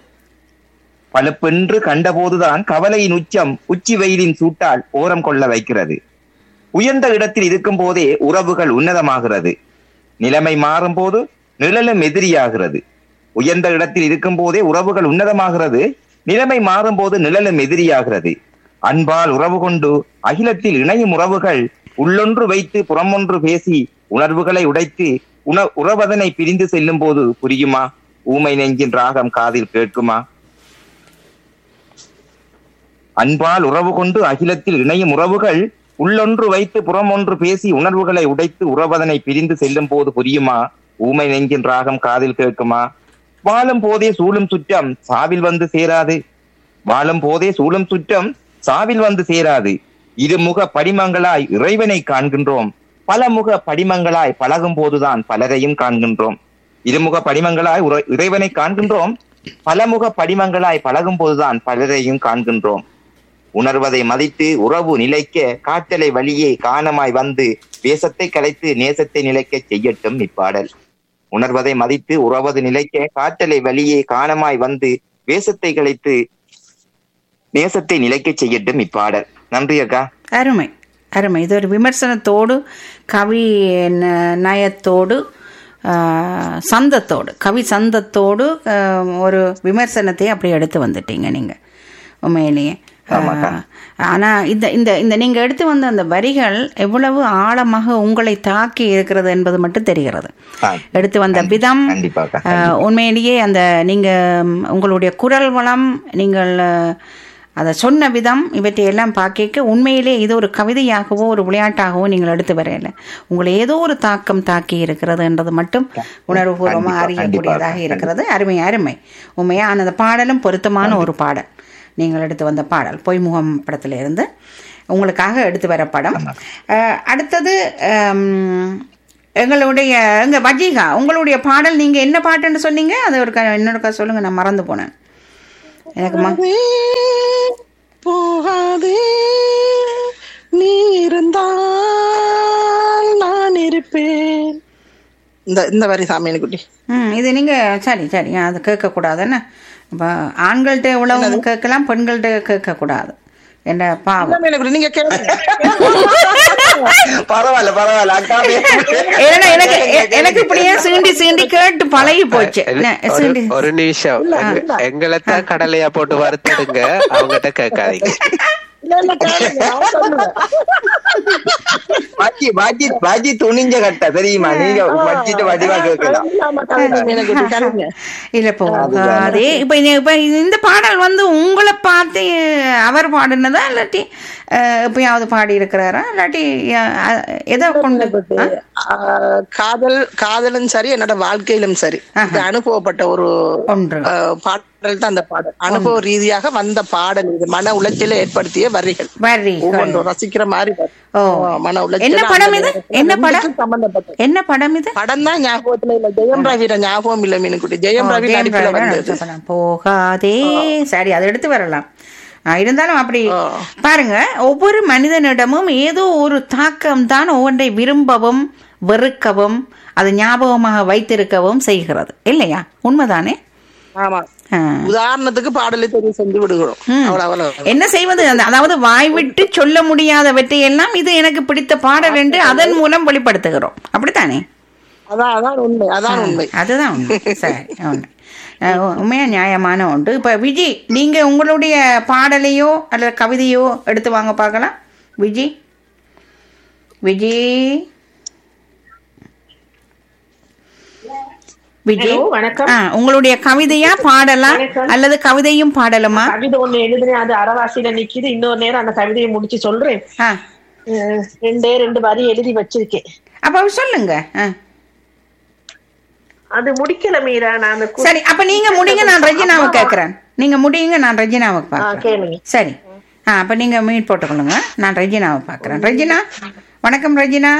S2: பழுப்பென்று கண்டபோதுதான் கவலையின் உச்சம் உச்சி வெயிலின் சூட்டால் ஓரம் கொள்ள வைக்கிறது உயர்ந்த இடத்தில் இருக்கும் போதே உறவுகள் உன்னதமாகிறது நிலைமை மாறும் போது நிழலும் எதிரியாகிறது உயர்ந்த இடத்தில் இருக்கும் போதே உறவுகள் உன்னதமாகிறது நிலைமை மாறும் போது நிழலும் எதிரியாகிறது அன்பால் உறவு கொண்டு அகிலத்தில் இணையும் உறவுகள் உள்ளொன்று வைத்து புறமொன்று பேசி உணர்வுகளை உடைத்து உண உறவதனை பிரிந்து செல்லும் போது புரியுமா ஊமை நெஞ்சின் ராகம் காதில் கேட்குமா அன்பால் உறவு கொண்டு அகிலத்தில் இணையும் உறவுகள் உள்ளொன்று வைத்து புறமொன்று பேசி உணர்வுகளை உடைத்து உறவதனை பிரிந்து செல்லும் போது புரியுமா ஊமை நெஞ்சின் ராகம் காதில் கேட்குமா வாழும் போதே சூழும் சுற்றம் சாவில் வந்து சேராது வாழும் போதே சூழும் சுற்றம் சாவில் வந்து சேராது இருமுக படிமங்களாய் இறைவனை காண்கின்றோம் பல முக படிமங்களாய் பழகும் போதுதான் பலரையும் காண்கின்றோம் இருமுக படிமங்களாய் உற- இறைவனை காண்கின்றோம் பலமுக படிமங்களாய் பழகும் போதுதான் பலரையும் காண்கின்றோம் உணர்வதை மதித்து உறவு நிலைக்க காற்றலை வழியே காணமாய் வந்து வேசத்தை கலைத்து நேசத்தை நிலைக்க செய்யட்டும் இப்பாடல் உணர்வதை மதித்து உறவது நிலைக்க காற்றலை வழியே காணமாய் வந்து வேசத்தை கலைத்து நேசத்தை நிலைக்க செய்யட்டும் இப்பாடல் நன்றி அக்கா
S1: அருமை அருமை இது ஒரு விமர்சனத்தோடு கவி ந- நயத்தோடு ஆ, சந்தத்தோடு கவி சந்தத்தோடு ஆ, ஒரு விமர்சனத்தை அப்படி எடுத்து வந்துட்டீங்க நீங்க உண்மையிலேயே ஆ, ஆனா இந்த இந்த இந்த நீங்க எடுத்து வந்த அந்த வரிகள் எவ்வளவு ஆழமாக உங்களை தாக்கி இருக்கிறது என்பது மட்டும் தெரிகிறது
S2: ஆ,
S1: எடுத்து வந்த விதம்
S2: கண்டிப்பாக்கா
S1: ஆஹ், உண்மையிலேயே அந்த நீங்க ம், உங்களுடைய குரல் வளம் நீங்கள் அஹ், அதை சொன்ன விதம் இவற்றை எல்லாம் பார்க்க உண்மையிலே இது ஒரு கவிதையாகவோ ஒரு விளையாட்டாகவோ நீங்கள் எடுத்து வரையில உங்களை ஏதோ ஒரு தாக்கம் தாக்கி இருக்கிறதுன்றது மட்டும் உணர்வுபூர்வமாக
S2: கண்டிப்பா,
S1: அறியக்கூடியதாக
S2: கண்டிப்பா.
S1: இருக்கிறது அருமை அருமை உண்மையா அந்த பாடலும் பொருத்தமான ஒரு பாடல் நீங்கள் எடுத்து வந்த பாடல் பொய்முகம் படத்துல இருந்து உங்களுக்காக எடுத்து வரப்படும் அஹ், அடுத்தது ஹம், எங்களுடைய எங்க வஜிகா உங்களுடைய பாடல் நீங்க என்ன பாட்டுன்னு சொன்னீங்க அது ஒரு க- இன்னொருக்கா சொல்லுங்க நான் மறந்து போனேன் எனக்கு ம-
S4: போகாதே நீ இருந்தால் நான் இருப்பேன் இந்த இந்த வரி சாமியனி குட்டி
S1: ம் இது நீங்க சரி சரி அது கேட்கக்கூடாதுன்னு இப்போ ஆண்கள்கிட்ட உழவு கேட்கலாம் பெண்கள்கிட்ட கேட்கக்கூடாது என்ன பாவம்
S4: சாமியனி குட்டி நீங்க கேளுங்க
S2: பரவாயில்ல பரவாயில்ல அக்கா
S1: ஏன்னா எனக்கு எ- எனக்கு இப்படியே சீண்டி சீண்டி கேட்டு பழகி போச்சு என்ன,
S5: ஒரு-
S1: சீண்டி
S5: ஒரு நிமிஷம் எங்க- எங்களைத்தான் கடலையா போட்டு வறுத்தெடுங்க அவங்ககிட்ட கேட்காதீங்க
S4: இல்ல இல்ல கேளுங்க அவன் சொல்லுங்க.
S2: பாஜி பாஜி பாஜி துணிஞ்ச கட்ட தெரியுமா நீங்க வச்சிட்டு வடிவா கேட்கலாம்
S4: இல்லாம கவிதை மீனை குட்டி கேளுங்க
S1: இல்ல போகாதே இப்ப இது- இப்ப இது- இந்த பாடல் வந்து உங்களை பார்த்து அவர் பாடினதா இல்லாட்டி அஹ், எப்பயாவது பாடி இருக்கிறாரா இல்லாட்டி அஹ், எதை கொண்டு ஆ?
S4: ஆஹ் காதல் காதலும் சரி என்னோட வாழ்க்கையிலும் சரி இது அனுபவப்பட்ட ஒரு
S1: ஒன்று
S4: ஆஹ் பாடல் தான் அந்த பாடல் அனுபவ ரீதியாக வந்த பாடல் இது மன உளைச்சலை ஏற்படுத்திய வரிகள்
S1: வரி
S4: ஒவ்வொன்றும் ரசிக்கிற மாதிரி வரும்.
S1: ஓ
S4: ஆஹ் மன உளைச்சல்
S1: என்ன படம் இது என்ன படம்
S4: சம்பந்தப்பட்ட
S1: என்ன படம் இது
S4: படம் தான் ஞாபகத்துல இல்ல ஜெயம் ரவிர ஞாபகம் இல்ல மீனுக்குட்டி ஜெயம் ரவி
S1: ஜெயம்
S4: நடிப்புல
S1: ரவி
S4: வந்தது
S1: நடிச்ச படம். போகாதே சரி அதை எடுத்து வரலாம் ஆ, இருந்தாலும் அப்படி பாருங்க ஒவ்வொரு மனிதனிடமும் ஏதோ ஒரு தாக்கம் தான் ஒவ்வொன்றை விரும்பவும் வெறுக்கவும் அது ஞாபகமாக வைத்திருக்கவும் செய்கிறது இல்லையா உண்மைதானே
S4: ஆமா
S1: ஆ.
S4: உதாரணத்துக்கு பாடலை தெரிவு செஞ்சு விடுகிறோம் அவ்வளவு அவ்வளவு
S1: என்ன செய்வது அந்த- அதாவது வாய் விட்டு சொல்ல முடியாதவற்றை எல்லாம் இது எனக்கு பிடித்த பாடல் என்று அதன் மூலம் வெளிப்படுத்துகிறோம் அப்படித்தானே
S4: அதான் அதான் உண்மை அதான் உண்மை
S1: அதுதான் உண்மை சரி உண்மை அஹ் உண்மையா நியாயமான ஒன்று இப்போ விஜி நீங்க உங்களுடைய பாடலையோ அல்லது கவிதையோ எடுத்து வாங்க பார்க்கலாம் விஜி விஜி விஜி
S3: Hello, வணக்கம்.
S1: ஆ உங்களுடைய கவிதையா பாடலாம் அல்லது கவிதையும் பாடலுமா
S3: கவிதை ஒண்ணு எழுதுனேன் அது அறவாசியில நிக்குது இன்னொரு நேரம் அந்த கவிதையை முடிச்சு சொல்றேன்
S1: ஆ
S3: அஹ் ரெண்டே ரெண்டு வரி எழுதி வச்சிருக்கேன்
S1: அப்ப சொல்லுங்க ஆ
S3: அது முடிக்கல மீரா நான் அந்த கு-
S1: சரி அப்ப நீங்க முடிங்க நான் ரெஜினாவை கேட்கறேன் நீங்க முடியுங்க நான் ரெஜினாவை
S3: ஆ,
S1: பார்க்கறேன்
S3: கேளுங்க
S1: சரி ஆ அப்ப நீங்க மீட் போட்டுக்கொள்ளுங்க நான் ரெஜினாவை பார்க்கறேன் ரெஜினா வணக்கம் ரெஜினா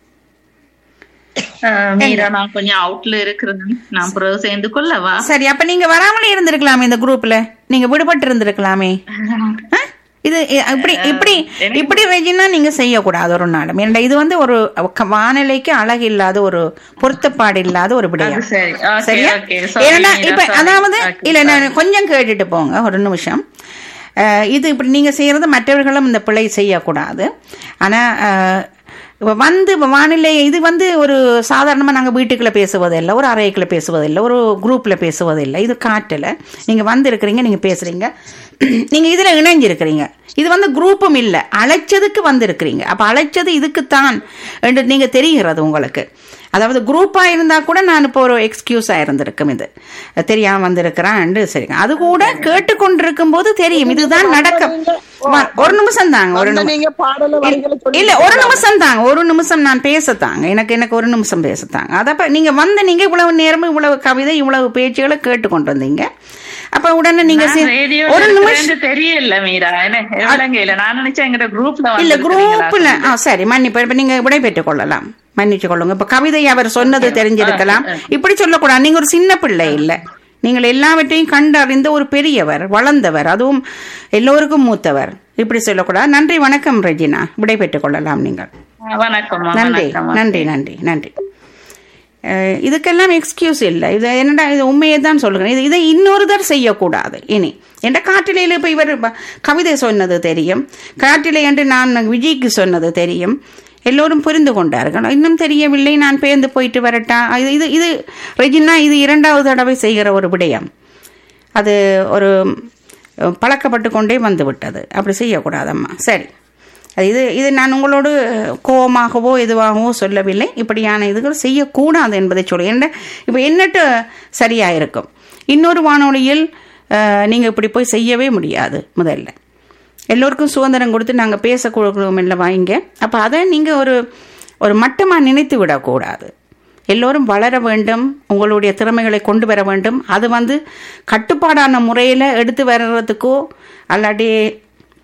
S6: அஹ், மீரா நான் கொஞ்சம் அவுட்ல இருக்கிறது நான் பிறகு சேர்ந்து கொள்ளவா
S1: சரி அப்ப நீங்க வராமலே இருந்திருக்கலாமே இந்த குரூப்ல நீங்க விடுபட்டு இருந்திருக்கலாமே ஆ? இது இ- இப்படி இப்படி இப்படி ரெஜினா நீங்க செய்யக்கூடாது ஒரு நாளும் ஏன்டா இது வந்து ஒரு க- வானிலைக்கு அழகு இல்லாத ஒரு பொருத்தப்பாடு இல்லாத ஒரு விடயம்
S6: அது சரி. Okay,
S1: சரியா
S6: okay. Sorry,
S1: ஏன்னா
S6: மீரா,
S1: இப்ப
S6: sorry.
S1: அதாவது
S6: Okay,
S1: இல்ல நான் கொஞ்சம் கேட்டுட்டு போங்க ஒரு நிமிஷம் அஹ், இது இப்படி நீங்க செய்யறது மற்றவர்களும் இந்த பிழை செய்யக்கூடாது ஆனா அஹ், இப்ப வந்து இப்ப வானிலை இது வந்து ஒரு சாதாரணமா நாங்க வீட்டுக்குள்ள பேசுவதில்லை ஒரு அறைக்குள்ள பேசுவதில்லை ஒரு குரூப்ல பேசுவதில்லை இது காட்டுல நீங்க வந்து இருக்கிறீங்க நீங்க பேசுறீங்க நீங்க இதுல இணைஞ்சிருக்கிறீங்க இது வந்து குரூப்பும் இல்லை அழைச்சதுக்கு வந்திருக்கிறீங்க அப்ப அழைச்சது இதுக்குத்தான் என்று நீங்க தெரிகிறது உங்களுக்கு அதாவது குரூப்பா இருந்தா கூட நான் இப்போ ஒரு எக்ஸ்கியூஸா இருந்திருக்கும் இது தெரியாம வந்திருக்கிறான் சரிங்க அது கூட கேட்டுக்கொண்டிருக்கும் போது தெரியும் இதுதான் நடக்கும் வா- ஒரு நிமிஷம் தாங்க ஒரு
S4: வந்த
S1: நிமிஷம்
S4: நீங்க பாடல வரிகளை சொல்லி
S1: இல்ல ஒரு நிமிஷம் தாங்க ஒரு நிமிஷம் நான் பேசத்தாங்க எனக்கு எனக்கு ஒரு நிமிஷம் பேசத்தாங்க அதப்ப நீங்க வந்து நீங்க இவ்வளவு நேரமும் இவ்வளவு கவிதை இவ்வளவு பேச்சுகளை கேட்டுக்கொண்டு வந்தீங்க அப்ப உடனே நீங்க சி-
S6: ரேடியோ
S1: ஒரு நிமிஷம்
S6: தெரியல மீரா எனக்கு விளங்கையில நான் நினைச்சேன் எங்கிட்ட குரூப்ல
S1: இல்ல குரூப்ல ஆ சரி மன்னிப்பு இப்ப நீங்க விடை பெற்றுக் கொள்ளலாம் மன்னிச்சு கொள்ளுங்க இப்ப கவிதை அவர் சொன்னது தெரிஞ்சிருக்கலாம் இப்படி சொல்லக்கூடாது நீங்க ஒரு சின்ன பிள்ளை இல்ல நீங்கள் எல்லாவற்றையும் கண்டறிந்த ஒரு பெரியவர் வளர்ந்தவர் அதுவும் எல்லோருக்கும் மூத்தவர் இப்படி சொல்லக்கூடாது நன்றி வணக்கம் ரெஜினா விடை பெற்றுக் கொள்ளலாம் நீங்கள்
S6: வணக்கம்
S1: நன்றி
S6: வணக்கம்
S1: நன்றி நன்றி நன்றி அஹ் இதுக்கெல்லாம் எக்ஸ்கியூஸ் இல்லை இது என்னடா இது உண்மையை தான் சொல்லுகிறேன் இது இதை இன்னொருத்தர் செய்யக்கூடாது இனி என்ற காட்டிலையில் இப்போ இவர் ப- கவிதை சொன்னது தெரியும் காட்டிலை என்று நான் விஜய்க்கு சொன்னது தெரியும் எல்லோரும் புரிந்து கொண்டார்கள் இன்னும் தெரியவில்லை நான் பேர்ந்து போயிட்டு வரட்டா இது இது இது ரெஜினா இது இரண்டாவது தடவை செய்கிற ஒரு விடயம் அது ஒரு அஹ், பழக்கப்பட்டு கொண்டே வந்து விட்டது அப்படி செய்யக்கூடாதம்மா சரி அது இது இது நான் உங்களோடு கோபமாகவோ எதுவாகவோ சொல்லவில்லை இப்படியான இதுகள் செய்யக்கூடாது என்பதை சொல்ல என்ன இப்போ என்னட்டு சரியாக இருக்கும் இன்னொரு வானொலியில் நீங்கள் இப்படி போய் செய்யவே முடியாது முதல்ல எல்லோருக்கும் சுதந்திரம் கொடுத்து நாங்கள் பேச கொடுக்குறோம் இல்லை வாங்க அப்போ அதை நீங்கள் ஒரு ஒரு மட்டமாக நினைத்து விடக்கூடாது எல்லோரும் வளர வேண்டும் உங்களுடைய திறமைகளை கொண்டு வர வேண்டும் அது வந்து கட்டுப்பாடான முறையில் எடுத்து வர்றதுக்கோ அல்லாட்டி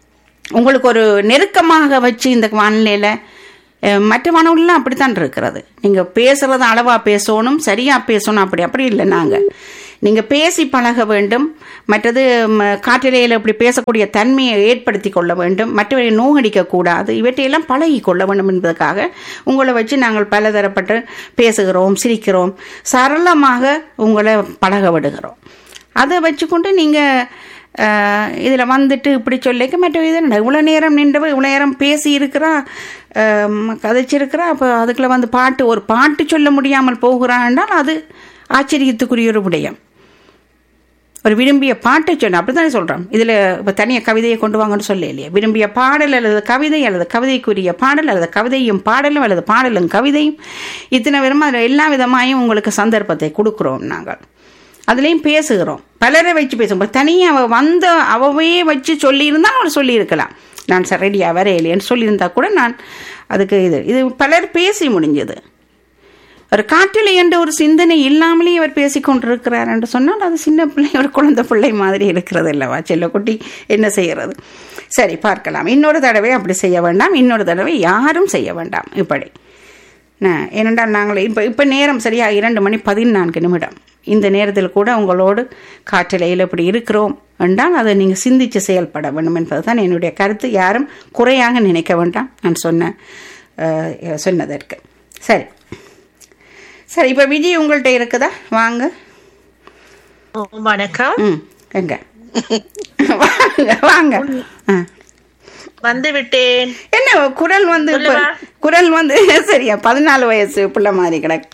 S1: உங்களுக்கு ஒரு நெருக்கமாக வச்சு இந்த வானிலையில் மற்ற வானொலிலாம் அப்படித்தான் இருக்கிறது நீங்கள் பேசுறது அளவாக பேசணும் சரியாக பேசணும் அப்படி அப்படி இல்லை நாங்கள் நீங்கள் பேசி பழக வேண்டும் மற்றது ம, காற்றிலையில் இப்படி பேசக்கூடிய தன்மையை ஏற்படுத்தி கொள்ள வேண்டும் மற்றவரை நோகடிக்க கூடாது இவற்றையெல்லாம் பழகி கொள்ள வேண்டும் என்பதற்காக உங்களை வச்சு நாங்கள் பலதரப்பட்டு பேசுகிறோம் சிரிக்கிறோம் சரளமாக உங்களை பழக விடுகிறோம் அதை வச்சுக்கொண்டு நீங்கள் இதில் வந்துட்டு இப்படி சொல்லிக்க மற்ற இது என்ன இவ்வளோ நேரம் நின்றவ இவ்வளோ நேரம் பேசி இருக்கிறா கதைச்சிருக்கிறா அப்போ அதுக்குள்ள வந்து பாட்டு ஒரு பாட்டு சொல்ல முடியாமல் போகிறான் என்றால் அது ஆச்சரியத்துக்குரிய ஒரு விடயம் ஒரு விரும்பிய பாட்டை சொன்ன அப்படித்தானே சொல்கிறோம் இதில் இப்போ தனியாக கவிதையை கொண்டு வாங்கன்னு சொல்ல இல்லையா விரும்பிய பாடல் அல்லது கவிதை அல்லது கவிதைக்குரிய பாடல் அல்லது கவிதையும் பாடலும் அல்லது பாடலும் கவிதையும் இத்தனை விதமாக அதில் எல்லா விதமாயும் உங்களுக்கு சந்தர்ப்பத்தை கொடுக்குறோம் நாங்கள் அதுலேயும் பேசுகிறோம் பலரை வச்சு பேசுவோம் தனியாக அவள் வந்த அவவே வச்சு சொல்லியிருந்தா அவள் சொல்லியிருக்கலாம் நான் சார் ரெடியாக வரையிலேன்னு சொல்லியிருந்தா கூட நான் அதுக்கு இது இது பலர் பேசி முடிஞ்சது ஒரு காற்றில் என்ற ஒரு சிந்தனை இல்லாமலே அவர் பேசிக்கொண்டிருக்கிறார் என்று சொன்னால் அது சின்ன பிள்ளை ஒரு குழந்தை பிள்ளை மாதிரி இருக்கிறது இல்லவா செல்லக்குட்டி என்ன செய்கிறது சரி பார்க்கலாம் இன்னொரு தடவை அப்படி செய்ய வேண்டாம் இன்னொரு தடவை யாரும் செய்ய வேண்டாம் இப்படி ந- ஏனென்றால் நாங்கள் இப்போ இப்போ நேரம் சரியா இரண்டு மணி பதினான்கு நிமிடம் இந்த நேரத்தில் கூட உங்களோடு காற்றலையில் இப்படி இருக்கிறோம் என்றால் அதை நீங்கள் சிந்தித்து செயல்பட வேண்டும் என்பதுதான் என்னுடைய கருத்து யாரும் குறையாக நினைக்க வேண்டாம் நான் சொன்ன அஹ், சொன்னதற்கு சரி சரி இப்போ விஜய் உங்கள்கிட்ட இருக்குதா வாங்க
S3: வணக்கம்
S1: ம் எங்க வாங்க வாங்க ஆ
S3: வந்து விட்டேன்
S1: என்ன குரல் வந்து இப்ப-
S3: சொல்லுவா.
S1: குரல் வந்து சரியா பதினாலு வயசு பிள்ளை மாதிரி கிடக்கு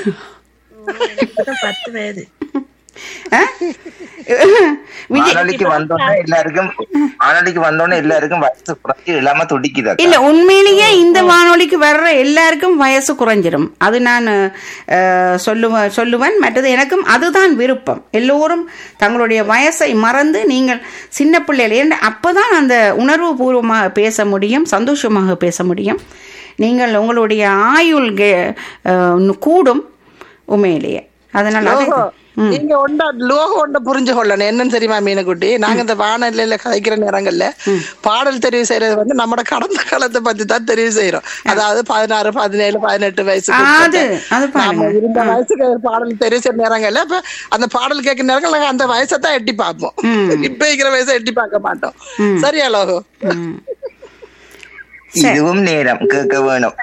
S3: பத்து வயது
S1: ஆ? விஜய்
S2: வானொலிக்கு வந்தோடனே எல்லாருக்கும் வானொலிக்கு வந்தோடனே எல்லாருக்கும் வயசு குறைஞ்சு இல்லாம துடிக்குது அக்கா.
S1: இல்ல உண்மையிலேயே இந்த வானொலிக்கு வர்ற எல்லாருக்கும் வயசு குறைஞ்சிரும் அது நான் அஹ், சொல்லுவேன் சொல்லுவேன் மற்றது எனக்கும் அதுதான் விருப்பம் எல்லோரும் தங்களுடைய வயசை மறந்து நீங்கள் சின்ன பிள்ளைகள் ஏன்னா அப்பதான் அந்த உணர்வு பூர்வமாக பேச முடியும் சந்தோஷமாக பேச முடியும் நீங்கள் உங்களுடைய ஆயுள் கெ- அஹ், கூடும் உண்மையிலேயே அதனால அதை-
S4: லோகோ
S1: ம்.
S4: நீங்க ஒண்டா லோகோ ஒண்ட புரிஞ்சு கொள்ளணும் என்னன்னு தெரியுமா மீனக்குட்டி நாங்க இந்த வானொலியில கதைக்கிற நேரங்கள்ல பாடல் தெரிவு செய்யறது வந்து நம்மட கடந்த காலத்தை பத்தி தான் தெரிவு செய்யறோம் அதாவது பதினாறு பதினேழு பதினெட்டு வயசு
S1: அது அது
S4: நாம
S1: பாருங்க
S4: இருந்த வயசுக்கு பாடல் தெரிவு செய்யற நேரங்கள்ல இப்ப அந்த பாடல் கேட்கிற நேரங்கள் நாங்க அந்த வயசை தான் எட்டி பார்ப்போம் இப்ப இருக்கிற வயசை எட்டி பார்க்க மாட்டோம் சரியா லோகோ
S1: ம்.
S2: இதுவும் நேரம் கேட்க வேணும்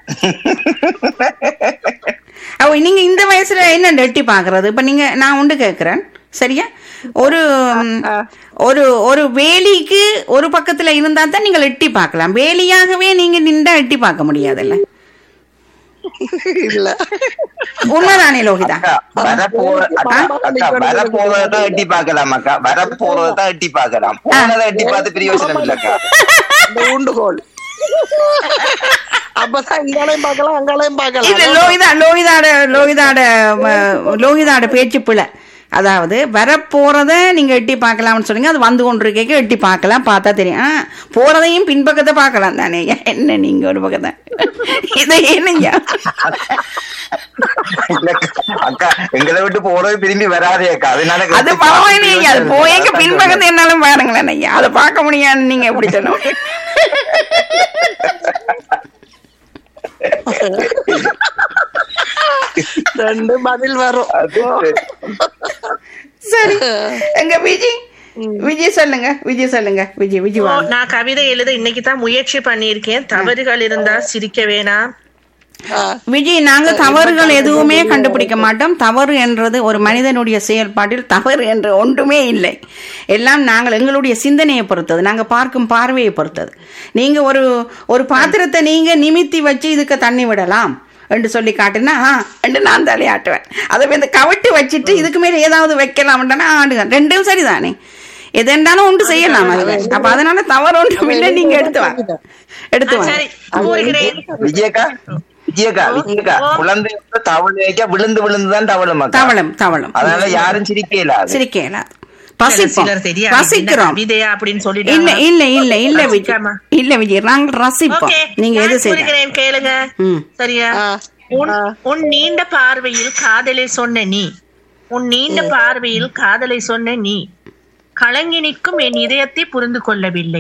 S1: அவ நீங்க இந்த வயசுல என்ன எட்டி பாக்குறது இப்ப நீங்க நான் உண்டு கேக்குறேன் சரியா ஒரு ம், ஒரு ஒரு வேலிக்கு ஒரு பக்கத்துல இருந்தா தான் நீங்கள் எட்டி பார்க்கலாம் வேலியாகவே நீங்க நின்றா எட்டி பார்க்க முடியாதுல்ல
S4: இல்ல
S1: உண்மைதானே லோகிதா
S2: அக்கா வரப்போற அக்கா அக்கா வரப்போறதான் எட்டி பார்க்கலாம் அக்கா வரப்போறதான் எட்டி பார்க்கலாம் போனதை எட்டி பார்த்து பிரயோஜனம் இல்லக்கா
S4: இந்த ஊண்டுகோல் அப்பதான் இங்காலையும் பார்க்கலாம் அங்காலையும்
S1: இது
S4: பார்க்கலாம்
S1: லோகிதா லோகிதாட லோகிதாட ம, லோகிதாட பேச்சு பிள்ளை அதாவது வரப்போறத நீங்க எட்டி பார்க்கலாம்னு சொன்னீங்க அது வந்து கொண்டிருக்க எட்டி பார்க்கலாம் பார்த்தா தெரியும் ஆ, போறதையும் பின்பக்கத்தை பார்க்கலாம் தானே என்ன நீங்க ஒரு பக்கத்தை இதை என்னங்க
S2: இல்லக்கா, அக்கா எங்களை விட்டு போறது திரும்பி வராதே அக்கா அதனால
S1: அது பரவாயில்லைங்க அது போயங்க பின்பக்கத்தை என்னாலும் பாருங்களேன் ஐயா அதை பார்க்க முடியாதுன்னு நீங்க எப்படி சொல்லுங்க
S4: ரெண்டு பதில் வரும்
S2: அது சரி.
S1: சரி எங்க விஜய் விஜய் சொல்லுங்க விஜய் சொல்லுங்க விஜய் விஜய்
S3: ஓ,
S1: வாங்க
S3: நான் கவிதை எழுத இன்னைக்கு தான் முயற்சி பண்ணியிருக்கேன் தவறுகள் இருந்தா சிரிக்க வேணாம்
S4: ஆ,
S1: விஜய் நாங்க தவறுகள் எதுவுமே கண்டுபிடிக்க மாட்டோம் தவறு என்றது ஒரு மனிதனுடைய செயல்பாட்டில் தவறு என்று ஒன்றுமே இல்லை எல்லாம் நாங்கள் எங்களுடைய சிந்தனையை பொறுத்தது நாங்க பார்க்கும் பார்வையை பொறுத்தது நீங்க ஒரு ஒரு பாத்திரத்தை நீங்க நிமித்தி வச்சு இதுக்கு தண்ணி விடலாம் என்று சொல்லி காட்டினா ஆ என்று நான் தலையாட்டுவேன் அதை வந்து கவட்டி வச்சுட்டு இதுக்கு மேல ஏதாவது வைக்கலாம்னா ஆடுங்க ரெண்டும் சரிதானே எது இருந்தாலும் ஒன்று செய்யலாம் அதுல அப்ப அதனால தவறு ஒன்றும் இல்லை நீங்க எடுத்து வாங்க எடுத்து வாங்க
S3: சரி கூறுகிறேன்
S2: விஜயக்கா விஜயக்கா விஜயக்கா குழந்தை வந்து தவளை வைக்க விழுந்து விழுந்துதான் தவளும் அக்கா
S1: தவளம் தவளம்
S2: அதனால யாரும் சிரிக்கல
S1: சிரிக்கல பசிப்போம்
S3: சிலர் தெரியாது
S1: ரசிக்கிறோம்
S3: கவிதையா அப்படின்னு
S1: இல்ல
S3: சொல்லிட்டு
S1: இல்ல இல்ல இல்ல விஜய்
S3: ரசிக்காம.
S1: இல்ல விஜய் நாங்கள் ரசிப்போம்
S3: ஓகே
S1: நீங்க எது
S3: நான்
S1: செய்ய
S3: கூறுகிறேன் கேளுங்க
S1: ம்
S3: சரியா
S4: ஆ,
S3: உன் உன் நீண்ட பார்வையில் காதலை சொன்ன நீ உன் நீண்ட பார்வையில் காதலை சொன்ன நீ கலங்கி நிற்கும் என் இதயத்தை புரிந்து கொள்ளவில்லை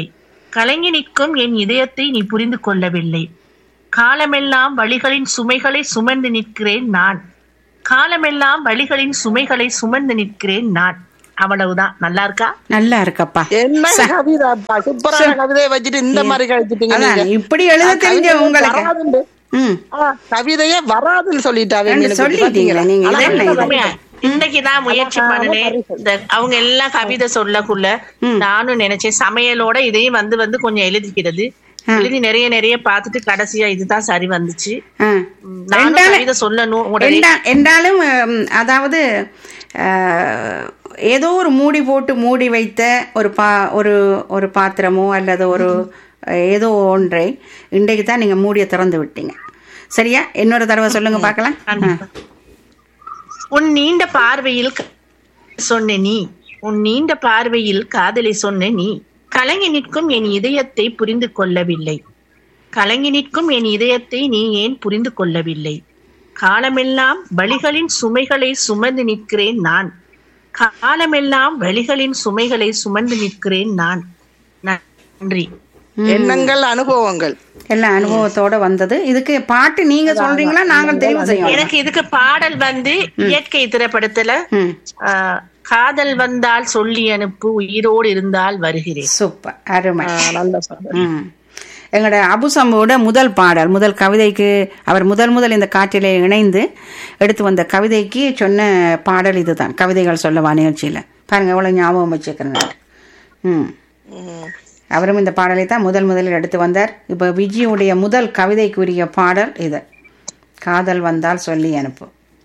S7: கலங்கி நிற்கும் என் இதயத்தை நீ புரிந்து கொள்ளவில்லை காலமெல்லாம் வழிகளின் சுமைகளை சுமந்து நிற்கிறேன் நான் காலமெல்லாம் வழிகளின் சுமைகளை சுமந்து நிற்கிறேன் நான் அவ்வளவுதான் நல்லா இருக்கா
S1: நல்லா இருக்கப்பா
S4: என்ன கவிதை சூப்பரான கவிதையை வச்சுட்டு இந்த மாதிரி கழிச்சிட்டீங்க
S1: அதான்
S4: நீங்க.
S1: இப்படி எழுத தெரிஞ்ச
S4: கவிதையே
S1: உங்களுக்கு
S4: வராதுண்டு.
S1: ம்
S4: ஆ, கவிதையே வராதுன்னு சொல்லிட்டாவே
S1: ரெண்டு
S4: மீனுக்குட்டி,
S1: சொல்லிட்டீங்களே
S4: பாத்தீங்களா?
S1: நீங்க
S7: ஆனா
S1: இதென்ன இது?
S7: உண்மையா, இன்னைக்கு நான் முயற்சி பண்ணினேன் இந்த அவங்க எல்லாம் கவிதை சொல்லக்குள்ள நானும் நினைச்சேன் சமையலோட இதையும் வந்து வந்து கொஞ்சம் எழுதிக்கிறது எழுதி நிறைய நிறைய பார்த்துட்டு கடைசியா இதுதான் சரி வந்துச்சு
S1: ஆ.
S7: ம், நானும்
S1: ரெண்டால-
S7: கவிதை சொல்லணும் உடனே
S1: ரெண்டா- ரெண்டாலும் ஹம், அதாவது அஹ், ஏதோ ஒரு மூடி போட்டு மூடி வைத்த ஒரு பா ஒரு ஒரு பாத்திரமோ அல்லது ஒரு ஏதோ ஒன்றை இன்றைக்கு தான் நீங்க மூடிய திறந்து விட்டீங்க சரியா இன்னொரு தடவை சொல்லுங்க பார்க்கலாம் ஆ.
S7: உன் நீண்ட பார்வையில் க- சொன்ன நீ உன் நீண்ட பார்வையில் காதலை சொன்ன நீ கலங்கி நிற்கும் என் இதயத்தை புரிந்து கொள்ளவில்லை கலங்கி நிற்கும் என் இதயத்தை நீ ஏன் புரிந்து கொள்ளவில்லை காலமெல்லாம் வழிகளின் சுமைகளை சுமந்து நிற்கிறேன் நான் காலமெல்லாம் வழிகளின் சுமைகளை சுமந்து நிற்கிறேன் நான் நன்றி
S4: எண்ணங்கள் அனுபவங்கள்
S1: எல்லா அனுபவத்தோட வந்தது இதுக்கு பாட்டு நீங்க சொல்றீங்களா நாங்கள் தெரிவு செய்யணும்
S7: எனக்கு இதுக்கு பாடல் வந்து இயற்கை திரைப்படத்துல
S1: ம்
S7: ஆ, காதல் வந்தால் சொல்லி அனுப்பு உயிரோடு இருந்தால் வருகிறேன்
S1: சூப்பர் அருமை
S4: நல்ல சொல்றேன்
S1: ம் எங்களோட அபுசம்போட முதல் பாடல் முதல் கவிதைக்கு அவர் முதல் முதல் இந்த காற்றிலே இணைந்து எடுத்து வந்த கவிதைக்கு சொன்ன பாடல் இதுதான் கவிதைகள் சொல்லவா நிகழ்ச்சியில் பாருங்க எவ்வளோ ஞாபகம் வச்சுக்கிறேங்க ம் அவரும் இந்த பாடலை தான் முதல் முதலில் எடுத்து வந்தார் இப்போ விஜயுடைய முதல் கவிதைக்குரிய பாடல் இது காதல் வந்தால் சொல்லி அனுப்பு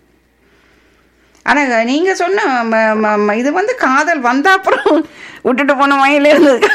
S1: ஆனா நீங்க சொன்ன ம- ம- ம- இது வந்து காதல் வந்தா அப்புறம் விட்டுட்டு போன மயில இருந்தது